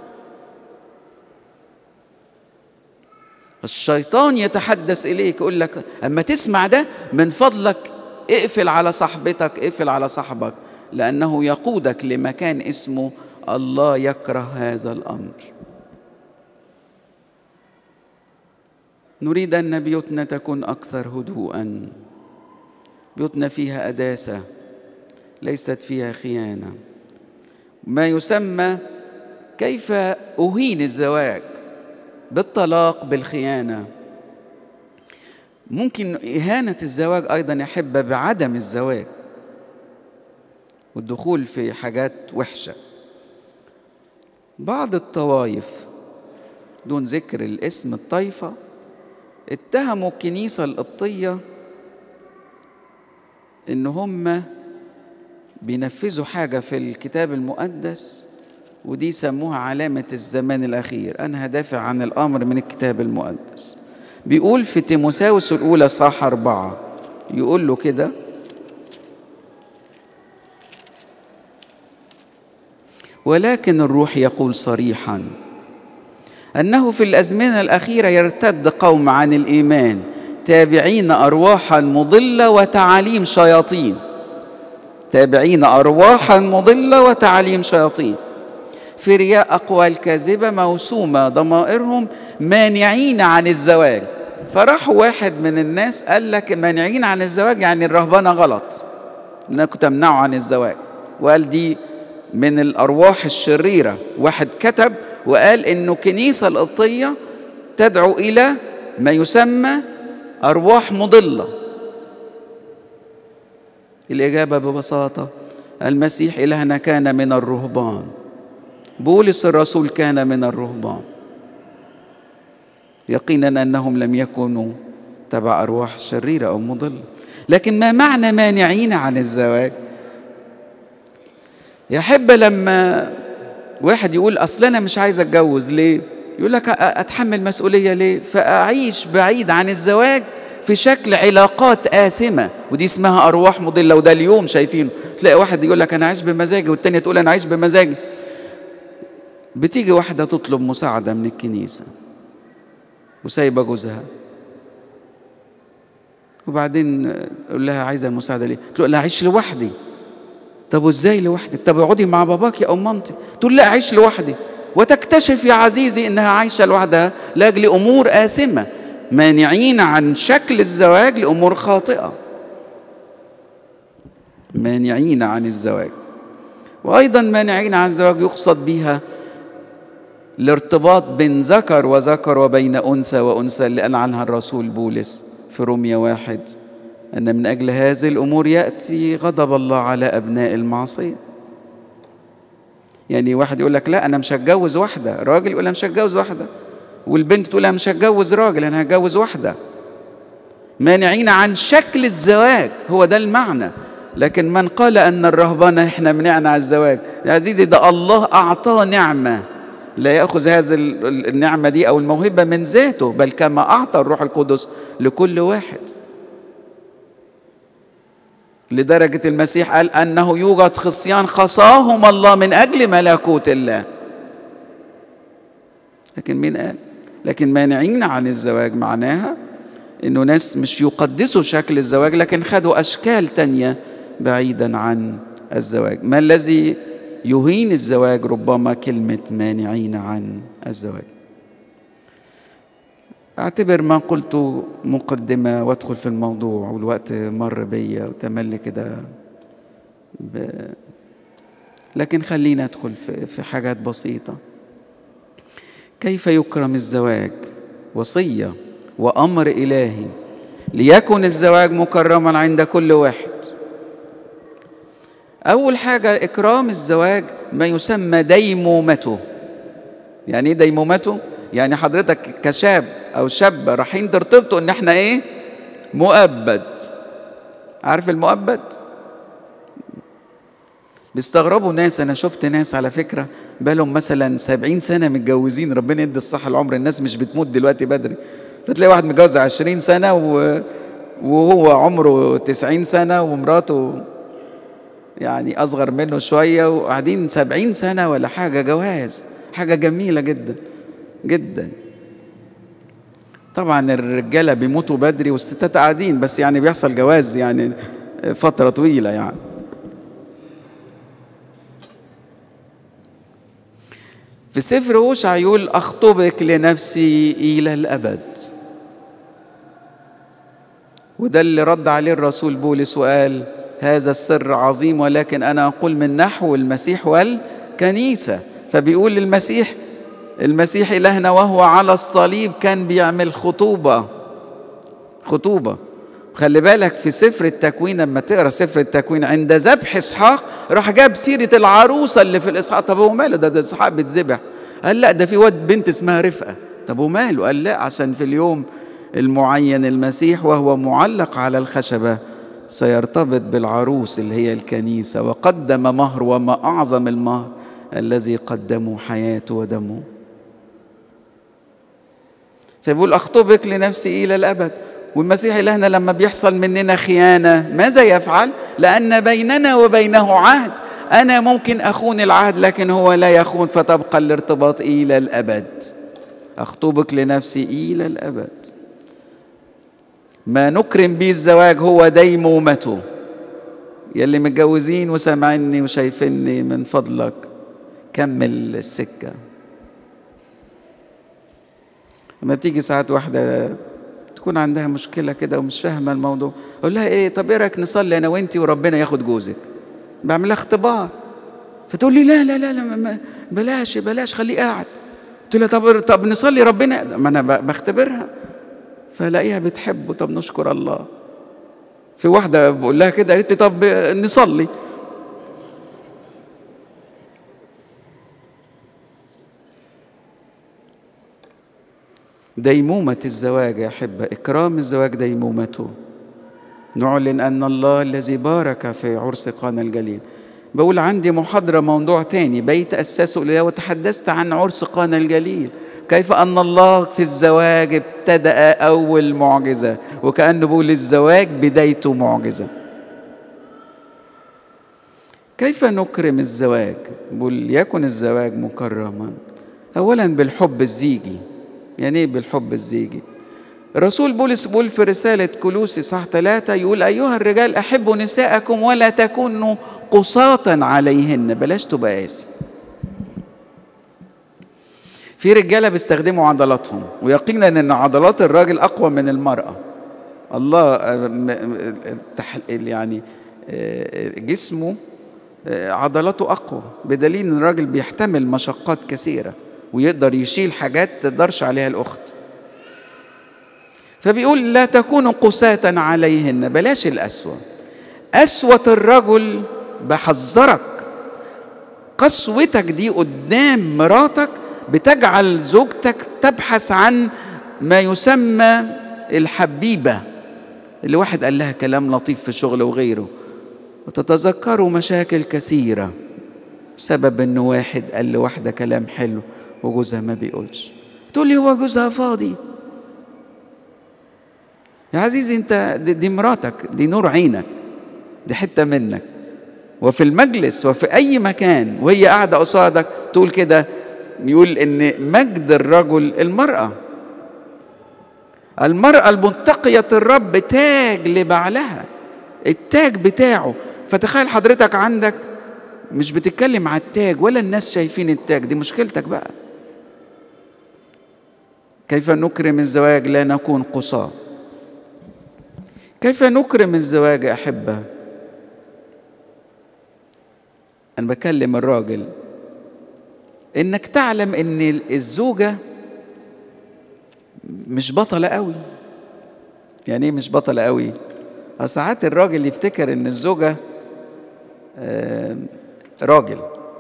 الشيطان يتحدث إليك يقول لك أما تسمع ده من فضلك اقفل على صاحبتك اقفل على صاحبك لأنه يقودك لمكان اسمه الله يكره هذا الأمر نريد أن بيوتنا تكون أكثر هدوءا بيوتنا فيها أداسة ليست فيها خيانة ما يسمى كيف أهين الزواج بالطلاق بالخيانة ممكن إهانة الزواج أيضا يحب بعدم الزواج والدخول في حاجات وحشة بعض الطوائف دون ذكر الاسم الطائفة اتهموا الكنيسة القبطية إن هم بينفذوا حاجة في الكتاب المقدس ودي سموها علامة الزمان الأخير أنا هدافع عن الأمر من الكتاب المقدس بيقول في تيموساوس الأولى صح أربعة يقول له كده ولكن الروح يقول صريحا أنه في الأزمنة الأخيرة يرتد قوم عن الإيمان تابعين أرواحا مضلة وتعاليم شياطين تابعين أرواحا مضلة وتعاليم شياطين في رياء أقوال كاذبة موسومة ضمائرهم مانعين عن الزواج فراح واحد من الناس قال لك مانعين عن الزواج يعني الرهبنة غلط انكم تمنعوا عن الزواج وقال دي من الأرواح الشريرة واحد كتب وقال إنه كنيسة القبطية تدعو إلى ما يسمى أرواح مضلة الإجابة ببساطة المسيح إلهنا كان من الرهبان بولس الرسول كان من الرهبان يقينا انهم لم يكونوا تبع ارواح شريره او مضله لكن ما معنى مانعين عن الزواج يحب لما واحد يقول اصل انا مش عايز اتجوز ليه يقول لك اتحمل مسؤوليه ليه فاعيش بعيد عن الزواج في شكل علاقات آثمة ودي اسمها أرواح مضلة وده اليوم شايفينه تلاقي واحد يقول لك أنا عايش بمزاجي والتانية تقول أنا عايش بمزاجي بتيجي واحدة تطلب مساعدة من الكنيسة وسايبة جوزها وبعدين يقول لها عايزة المساعدة ليه؟ تقول لها أعيش لوحدي طب وازاي لوحدك؟ طب اقعدي مع باباك أو مامتك تقول لا أعيش لوحدي وتكتشف يا عزيزي إنها عايشة لوحدها لأجل أمور آثمة مانعين عن شكل الزواج لأمور خاطئة مانعين عن الزواج وأيضا مانعين عن الزواج يقصد بها الارتباط بين ذكر وذكر وبين أنثى وأنثى اللي قال عنها الرسول بولس في روميا واحد أن من أجل هذه الأمور يأتي غضب الله على أبناء المعصية يعني واحد يقول لك لا أنا مش هتجوز واحدة راجل يقول أنا مش هتجوز واحدة والبنت تقول أنا مش هتجوز راجل أنا هتجوز واحدة مانعين عن شكل الزواج هو ده المعنى لكن من قال ان الرهبنه احنا منعنا عن الزواج يا عزيزي ده الله اعطاه نعمه لا ياخذ هذه النعمه دي او الموهبه من ذاته بل كما اعطى الروح القدس لكل واحد لدرجه المسيح قال انه يوجد خصيان خصاهم الله من اجل ملكوت الله لكن مين قال لكن مانعين عن الزواج معناها انه ناس مش يقدسوا شكل الزواج لكن خدوا اشكال تانية بعيدا عن الزواج ما الذي يهين الزواج ربما كلمة مانعين عن الزواج اعتبر ما قلته مقدمة وادخل في الموضوع والوقت مر بيا وتملي كده ب... لكن خلينا ادخل في, في حاجات بسيطة كيف يكرم الزواج وصية وأمر إلهي ليكن الزواج مكرما عند كل واحد أول حاجة إكرام الزواج ما يسمى ديمومته يعني إيه ديمومته؟ يعني حضرتك كشاب أو شابة رايحين ترتبطوا إن إحنا إيه؟ مؤبد عارف المؤبد؟ بيستغربوا ناس أنا شفت ناس على فكرة بالهم مثلا سبعين سنة متجوزين ربنا يدي الصحة العمر الناس مش بتموت دلوقتي بدري فتلاقي واحد متجوز عشرين سنة و... وهو عمره تسعين سنة ومراته يعني أصغر منه شوية وقاعدين سبعين سنة ولا حاجة جواز حاجة جميلة جدا جدا طبعا الرجالة بيموتوا بدري والستات قاعدين بس يعني بيحصل جواز يعني فترة طويلة يعني في سفر هوشع يقول أخطبك لنفسي إلى الأبد وده اللي رد عليه الرسول بولس وقال هذا السر عظيم ولكن أنا أقول من نحو المسيح والكنيسة فبيقول للمسيح المسيح إلهنا وهو على الصليب كان بيعمل خطوبة خطوبة خلي بالك في سفر التكوين لما تقرا سفر التكوين عند ذبح اسحاق راح جاب سيره العروسه اللي في الاسحاق طب هو ماله ده, ده اسحاق بيتذبح قال لا ده في واد بنت اسمها رفقه طب وماله قال لا عشان في اليوم المعين المسيح وهو معلق على الخشبه سيرتبط بالعروس اللي هي الكنيسه وقدم مهر وما اعظم المهر الذي قدمه حياته ودمه فبيقول اخطبك لنفسي الى الابد والمسيح إلهنا لما بيحصل مننا خيانة ماذا يفعل؟ لأن بيننا وبينه عهد أنا ممكن أخون العهد لكن هو لا يخون فتبقى الارتباط إلى الأبد أخطبك لنفسي إلى الأبد ما نكرم به الزواج هو ديمومته يلي متجوزين وسامعيني وشايفيني من فضلك كمل السكة لما بتيجي ساعات واحدة تكون عندها مشكله كده ومش فاهمه الموضوع اقول لها ايه طب ايه رايك نصلي انا وانتي وربنا ياخد جوزك بعمل لها اختبار فتقول لي لا لا لا, لا بلاش بلاش خليه قاعد قلت لها طب طب نصلي ربنا ما انا بختبرها فلاقيها بتحبه طب نشكر الله في واحده بقول لها كده قالت لي طب نصلي ديمومة الزواج يا أحبة إكرام الزواج ديمومته نعلن أن الله الذي بارك في عرس قانا الجليل بقول عندي محاضرة موضوع تاني بيت أسسه إليه وتحدثت عن عرس قانا الجليل كيف أن الله في الزواج ابتدأ أول معجزة وكأنه بيقول الزواج بدايته معجزة كيف نكرم الزواج بقول يكن الزواج مكرما أولا بالحب الزيجي يعني ايه بالحب الزيجي الرسول بولس بيقول في رسالة كلوسي صح ثلاثة يقول أيها الرجال أحبوا نساءكم ولا تكونوا قساطا عليهن بلاش تبقى قاسي في رجالة بيستخدموا عضلاتهم ويقينا أن عضلات الراجل أقوى من المرأة الله يعني جسمه عضلاته أقوى بدليل أن الراجل بيحتمل مشقات كثيرة ويقدر يشيل حاجات تقدرش عليها الأخت فبيقول لا تكونوا قساة عليهن بلاش الأسوة أسوة الرجل بحذرك قسوتك دي قدام مراتك بتجعل زوجتك تبحث عن ما يسمى الحبيبة اللي واحد قال لها كلام لطيف في الشغل وغيره وتتذكروا مشاكل كثيرة بسبب إن واحد قال لواحدة كلام حلو وجوزها ما بيقولش تقول لي هو جوزها فاضي يا عزيزي انت دي, دي مراتك دي نور عينك دي حته منك وفي المجلس وفي اي مكان وهي قاعده قصادك تقول كده يقول ان مجد الرجل المراه المراه المتقيه الرب تاج لبعلها التاج بتاعه فتخيل حضرتك عندك مش بتتكلم على التاج ولا الناس شايفين التاج دي مشكلتك بقى كيف نكرم الزواج لا نكون قصاه كيف نكرم الزواج يا احبه انا بكلم الراجل انك تعلم ان الزوجه مش بطله قوي يعني ايه مش بطله قوي ساعات الراجل يفتكر ان الزوجه راجل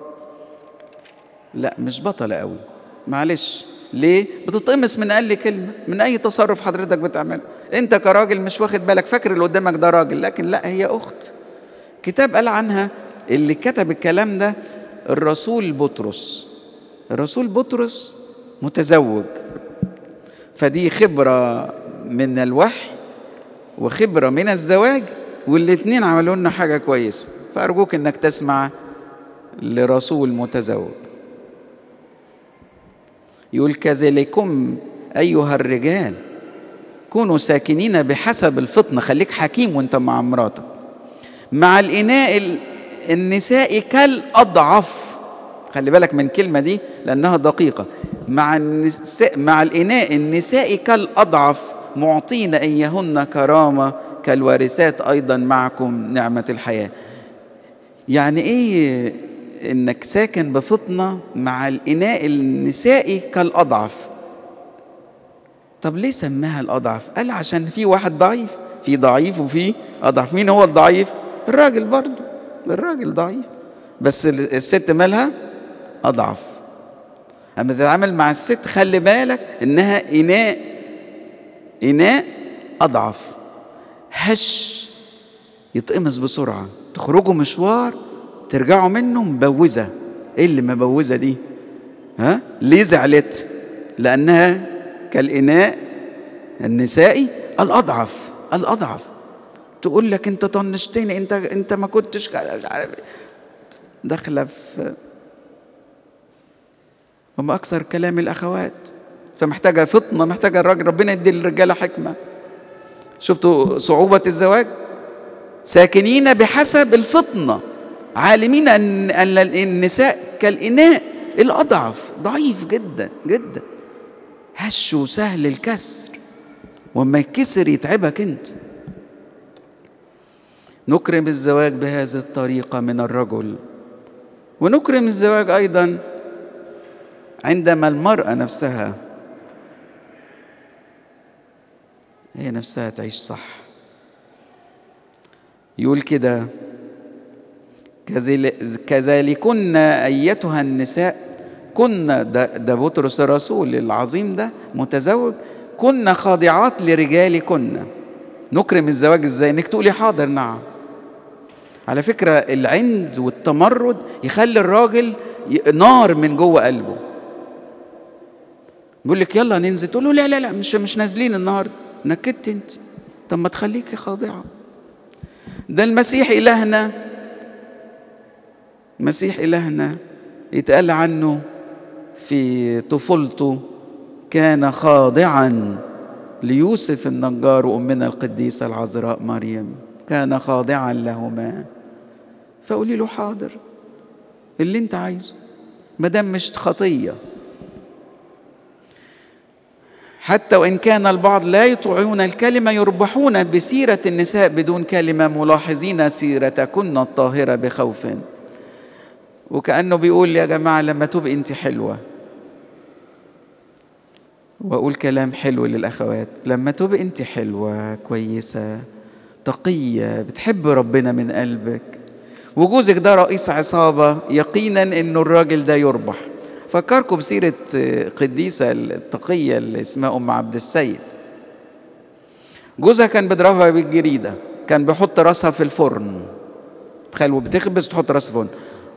لا مش بطله قوي معلش ليه بتتقمص من اقل كلمه من اي تصرف حضرتك بتعمله انت كراجل مش واخد بالك فاكر اللي قدامك ده راجل لكن لا هي اخت كتاب قال عنها اللي كتب الكلام ده الرسول بطرس الرسول بطرس متزوج فدي خبره من الوحي وخبره من الزواج والاتنين عملوا لنا حاجه كويسه فارجوك انك تسمع لرسول متزوج يقول كذلكم أيها الرجال كونوا ساكنين بحسب الفطنة خليك حكيم وانت مع مراتك مع الإناء النساء كالأضعف خلي بالك من الكلمة دي لأنها دقيقة مع النساء مع الإناء النساء كالأضعف معطين إيهن كرامة كالوارثات أيضا معكم نعمة الحياة يعني إيه انك ساكن بفطنه مع الاناء النسائي كالاضعف طب ليه سماها الاضعف قال عشان في واحد ضعيف في ضعيف وفي اضعف مين هو الضعيف الراجل برضه الراجل ضعيف بس الست مالها اضعف اما تتعامل مع الست خلي بالك انها اناء اناء اضعف هش يتقمص بسرعه تخرجوا مشوار ترجعوا منه مبوزه ايه اللي مبوزه دي ها ليه زعلت لانها كالاناء النسائي الاضعف الاضعف تقول لك انت طنشتني انت انت ما كنتش عارف داخله في وما اكثر كلام الاخوات فمحتاجه فطنه محتاجه الراجل ربنا يدي للرجاله حكمه شفتوا صعوبه الزواج ساكنين بحسب الفطنه عالمين ان ان النساء كالاناء الاضعف ضعيف جدا جدا هش وسهل الكسر وما يكسر يتعبك انت نكرم الزواج بهذه الطريقه من الرجل ونكرم الزواج ايضا عندما المراه نفسها هي نفسها تعيش صح يقول كده كذلكن ايتها النساء كنا ده, ده بطرس الرسول العظيم ده متزوج كنا خاضعات لرجالكن نكرم الزواج ازاي انك تقولي حاضر نعم على فكرة العند والتمرد يخلي الراجل نار من جوه قلبه بيقول لك يلا ننزل تقول له لا لا لا مش مش نازلين النهارده نكدت انت طب ما تخليكي خاضعه ده المسيح الهنا مسيح إلهنا يتقال عنه في طفولته كان خاضعا ليوسف النجار وأمنا القديسة العذراء مريم كان خاضعا لهما فقولي له حاضر اللي انت عايزه ما دام مش خطيه حتى وان كان البعض لا يطيعون الكلمه يربحون بسيره النساء بدون كلمه ملاحظين سيرتكن الطاهره بخوف وكأنه بيقول يا جماعة لما تبقي أنت حلوة وأقول كلام حلو للأخوات لما تبقي أنت حلوة كويسة تقية بتحب ربنا من قلبك وجوزك ده رئيس عصابة يقينا أنه الراجل ده يربح فكركم بسيرة قديسة التقية اللي اسمها أم عبد السيد جوزها كان بيضربها بالجريدة كان بيحط راسها في الفرن تخيل وبتخبز تحط راسها في الفرن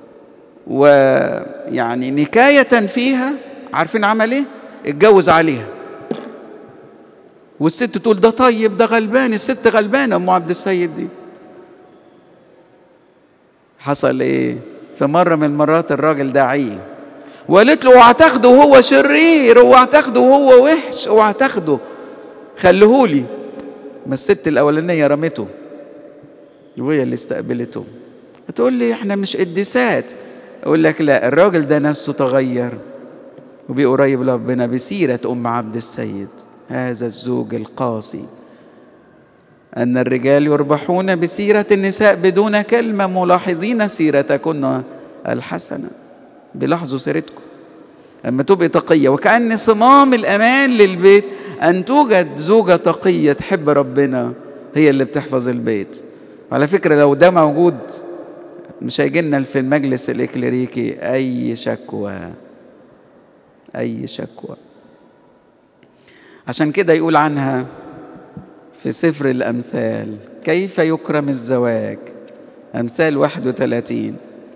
ويعني نكاية فيها عارفين عمل ايه؟ اتجوز عليها والست تقول ده طيب ده غلبان الست غلبانة أم عبد السيد دي حصل ايه؟ في مرة من المرات الراجل داعيه وقالت له اوعى تاخده وهو شرير اوعى تاخده وهو وحش اوعى تاخده خليهولي ما الست الاولانيه رمته وهي اللي استقبلته هتقول لي احنا مش قديسات اقول لك لا الراجل ده نفسه تغير وبقى قريب لربنا بسيره ام عبد السيد هذا الزوج القاسي ان الرجال يربحون بسيره النساء بدون كلمه ملاحظين سيرتكن الحسنه بيلاحظوا سيرتكم اما تبقي تقيه وكأن صمام الامان للبيت ان توجد زوجه تقيه تحب ربنا هي اللي بتحفظ البيت وعلى فكره لو ده موجود مش هيجي لنا في المجلس الاكليريكي اي شكوى اي شكوى عشان كده يقول عنها في سفر الامثال كيف يكرم الزواج امثال 31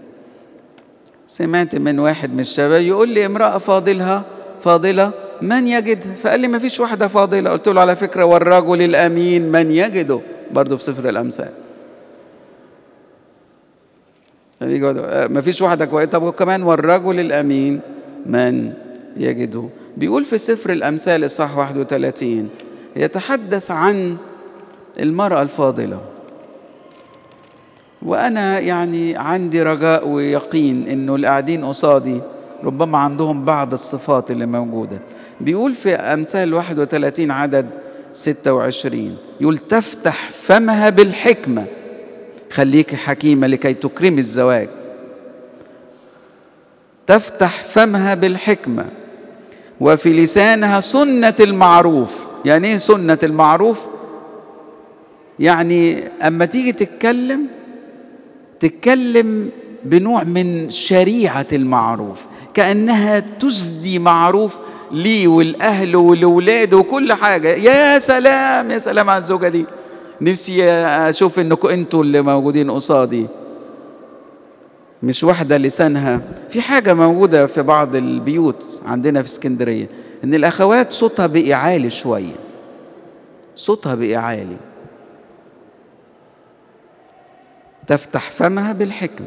سمعت من واحد من الشباب يقول لي امرأة فاضلها فاضلة من يجدها فقال لي ما فيش واحدة فاضلة قلت له على فكرة والرجل الأمين من يجده برضه في سفر الأمثال ما فيش واحدة كويسة طب وكمان والرجل الأمين من يجده بيقول في سفر الأمثال الصح 31 يتحدث عن المرأة الفاضلة وأنا يعني عندي رجاء ويقين إنه اللي قاعدين قصادي ربما عندهم بعض الصفات اللي موجودة بيقول في أمثال 31 عدد 26 يقول تفتح فمها بالحكمة خليك حكيمة لكي تكرمي الزواج تفتح فمها بالحكمة وفي لسانها سنة المعروف يعني ايه سنة المعروف يعني أما تيجي تتكلم تتكلم بنوع من شريعة المعروف كأنها تسدي معروف لي والأهل والأولاد وكل حاجة يا سلام يا سلام على الزوجة دي نفسي أشوف إنكم أنتوا اللي موجودين قصادي مش واحدة لسانها في حاجة موجودة في بعض البيوت عندنا في اسكندرية إن الأخوات صوتها بقي عالي شوية صوتها بقي عالي تفتح فمها بالحكمة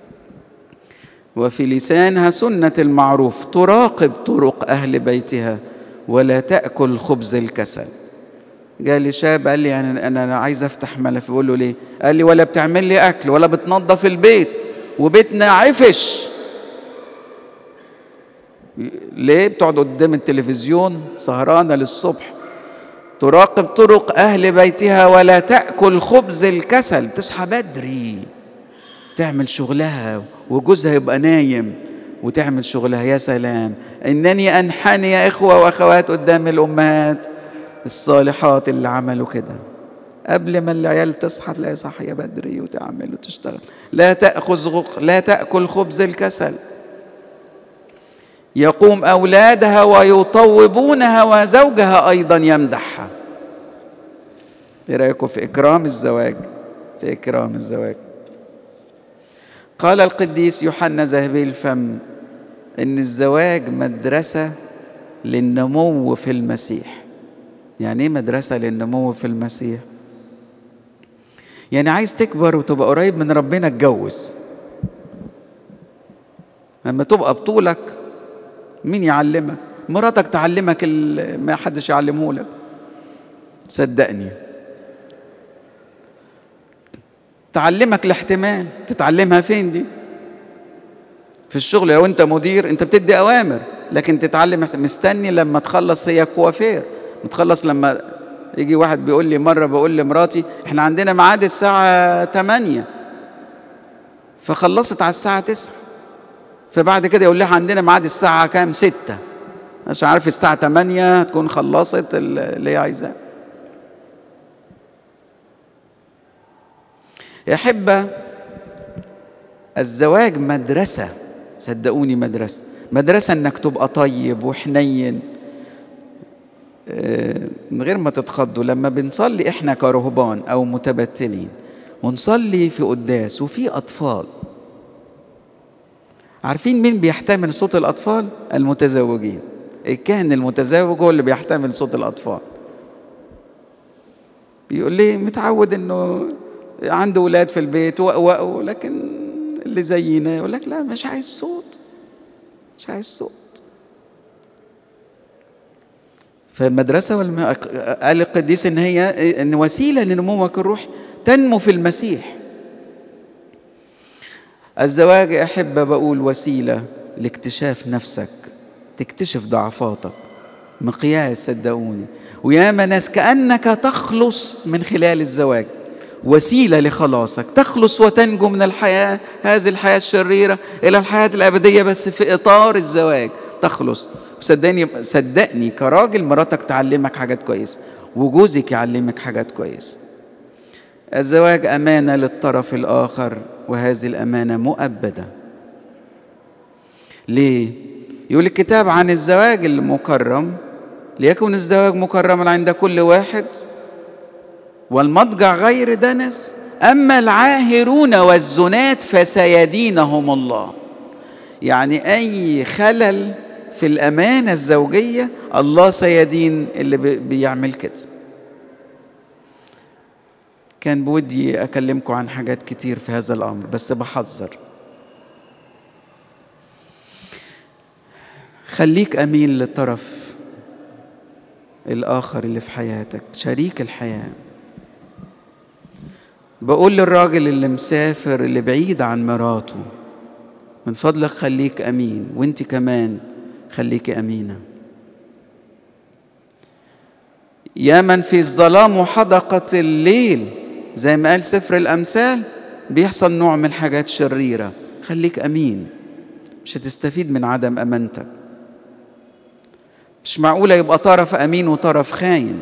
وفي لسانها سنة المعروف تراقب طرق أهل بيتها ولا تأكل خبز الكسل قال لي شاب قال لي يعني أنا عايز أفتح ملف بقول له ليه قال لي ولا بتعمل لي أكل ولا بتنظف البيت وبيتنا عفش ليه بتقعد قدام التلفزيون سهرانة للصبح تراقب طرق أهل بيتها ولا تأكل خبز الكسل تصحى بدري تعمل شغلها وجوزها يبقى نايم وتعمل شغلها يا سلام إنني أنحني يا إخوة وأخوات قدام الأمهات الصالحات اللي عملوا كده قبل ما العيال تصحى تلاقي صاحية بدري وتعمل وتشتغل لا تأخذ لا تأكل خبز الكسل يقوم أولادها ويطوبونها وزوجها أيضا يمدحها إيه رأيكم في إكرام الزواج في إكرام الزواج قال القديس يوحنا ذهبي الفم إن الزواج مدرسة للنمو في المسيح يعني إيه مدرسة للنمو في المسيح يعني عايز تكبر وتبقى قريب من ربنا اتجوز لما تبقى بطولك مين يعلمك مراتك تعلمك ما حدش يعلمه لك صدقني تعلمك الاحتمال تتعلمها فين دي في الشغل لو انت مدير انت بتدي اوامر لكن تتعلم مستني لما تخلص هي كوافير متخلص لما يجي واحد بيقول لي مره بقول لمراتي احنا عندنا ميعاد الساعه 8 فخلصت على الساعه 9 فبعد كده يقول لها عندنا ميعاد الساعة كام؟ ستة عشان عارف الساعة 8 تكون خلصت اللي هي عايزاه. يا أحبة الزواج مدرسة صدقوني مدرسة مدرسة إنك تبقى طيب وحنين من غير ما تتخضوا لما بنصلي احنا كرهبان او متبتلين ونصلي في قداس وفي اطفال عارفين مين بيحتمل صوت الاطفال المتزوجين الكاهن المتزوج هو اللي بيحتمل صوت الاطفال يقول لي متعود انه عنده ولاد في البيت وقوقوا لكن اللي زينا يقول لك لا مش عايز صوت مش عايز صوت فالمدرسة والم... قال القديس إن هي إن وسيلة لنموك الروح تنمو في المسيح الزواج أحب بقول وسيلة لاكتشاف نفسك تكتشف ضعفاتك مقياس صدقوني وياما ناس كأنك تخلص من خلال الزواج وسيلة لخلاصك تخلص وتنجو من الحياة هذه الحياة الشريرة إلى الحياة الأبدية بس في إطار الزواج تخلص وصدقني صدقني كراجل مراتك تعلمك حاجات كويسة وجوزك يعلمك حاجات كويسة الزواج أمانة للطرف الآخر وهذه الأمانة مؤبدة ليه؟ يقول الكتاب عن الزواج المكرم ليكن الزواج مكرما عند كل واحد والمضجع غير دنس أما العاهرون والزنات فسيدينهم الله يعني أي خلل في الأمانة الزوجية الله سيدين اللي بيعمل كده كان بودي أكلمكم عن حاجات كتير في هذا الأمر بس بحذر خليك أمين للطرف الآخر اللي في حياتك شريك الحياة بقول للراجل اللي مسافر اللي بعيد عن مراته من فضلك خليك أمين وانت كمان خليك أمينة يا من في الظلام وحدقة الليل زي ما قال سفر الأمثال بيحصل نوع من حاجات شريرة خليك أمين مش هتستفيد من عدم أمانتك مش معقولة يبقى طرف أمين وطرف خاين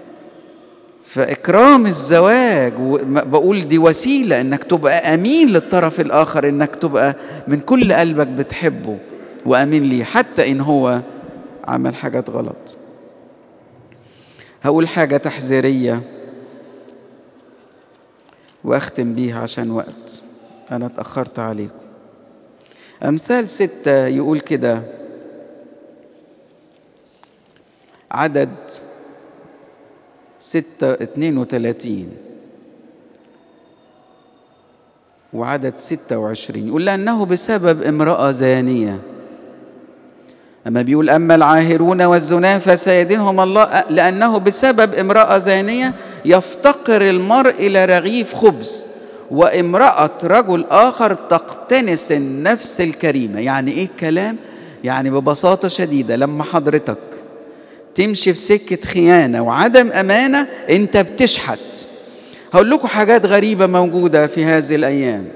فإكرام الزواج بقول دي وسيلة إنك تبقى أمين للطرف الآخر إنك تبقى من كل قلبك بتحبه وأمين ليه حتى إن هو عمل حاجات غلط هقول حاجة تحذيرية وأختم بيها عشان وقت أنا اتأخرت عليكم أمثال ستة يقول كده عدد ستة اتنين وتلاتين وعدد ستة وعشرين يقول لأنه بسبب امرأة زانية أما بيقول أما العاهرون والزنا فسيدينهم الله لأنه بسبب امرأة زانية يفتقر المرء إلى رغيف خبز وامرأة رجل آخر تقتنس النفس الكريمة يعني إيه الكلام؟ يعني ببساطة شديدة لما حضرتك تمشي في سكة خيانة وعدم أمانة أنت بتشحت هقول لكم حاجات غريبة موجودة في هذه الأيام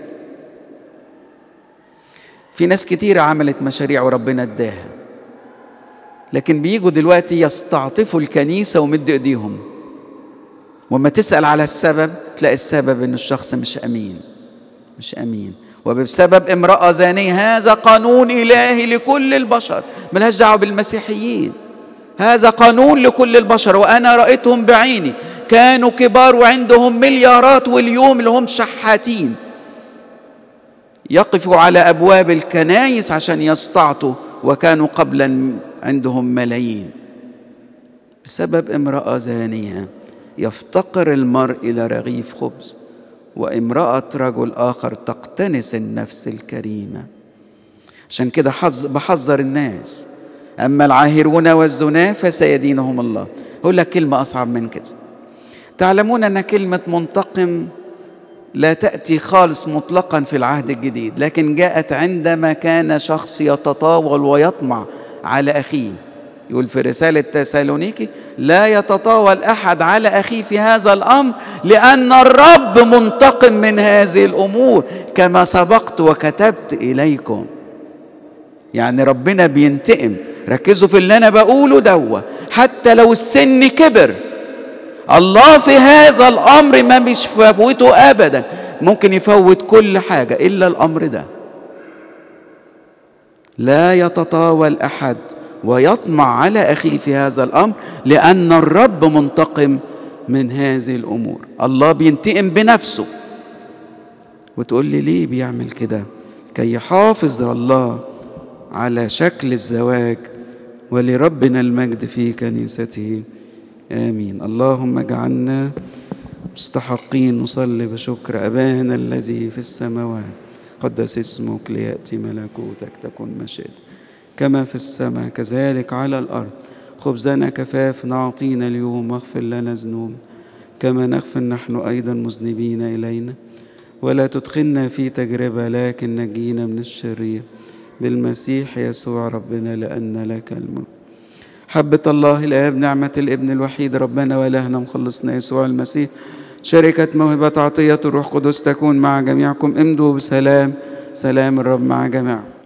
في ناس كتير عملت مشاريع وربنا اداها لكن بيجوا دلوقتي يستعطفوا الكنيسة ومد ايديهم وما تسأل على السبب تلاقي السبب ان الشخص مش امين مش امين وبسبب امرأة زانية هذا قانون إلهي لكل البشر ملهاش دعوة بالمسيحيين هذا قانون لكل البشر وأنا رأيتهم بعيني كانوا كبار وعندهم مليارات واليوم اللي هم شحاتين يقفوا على أبواب الكنايس عشان يستعطوا وكانوا قبلا عندهم ملايين بسبب امرأة زانية يفتقر المرء إلى رغيف خبز وامرأة رجل آخر تقتنس النفس الكريمة عشان كده حظ بحذر الناس أما العاهرون والزنا فسيدينهم الله أقول لك كلمة أصعب من كده تعلمون أن كلمة منتقم لا تأتي خالص مطلقا في العهد الجديد لكن جاءت عندما كان شخص يتطاول ويطمع على أخيه يقول في رسالة تسالونيكي لا يتطاول أحد على أخيه في هذا الأمر لأن الرب منتقم من هذه الأمور كما سبقت وكتبت إليكم يعني ربنا بينتقم ركزوا في اللي أنا بقوله دوا حتى لو السن كبر الله في هذا الأمر ما مش فوته أبدا ممكن يفوت كل حاجة إلا الأمر ده لا يتطاول أحد ويطمع على أخيه في هذا الأمر لأن الرب منتقم من هذه الأمور الله بينتقم بنفسه وتقول لي ليه بيعمل كده كي يحافظ الله على شكل الزواج ولربنا المجد في كنيسته آمين اللهم اجعلنا مستحقين نصلي بشكر أبانا الذي في السماوات قدس اسمك ليأتي ملكوتك تكن مشيئتك كما في السماء كذلك على الأرض خبزنا كفاف نعطينا اليوم واغفر لنا ذنوب كما نغفر نحن أيضا مذنبين إلينا ولا تدخلنا في تجربة لكن نجينا من الشرير بالمسيح يسوع ربنا لأن لك الملك حبة الله الآب نعمة الابن الوحيد ربنا وإلهنا مخلصنا يسوع المسيح شركة موهبة عطية الروح القدس تكون مع جميعكم امضوا بسلام سلام الرب مع جميعكم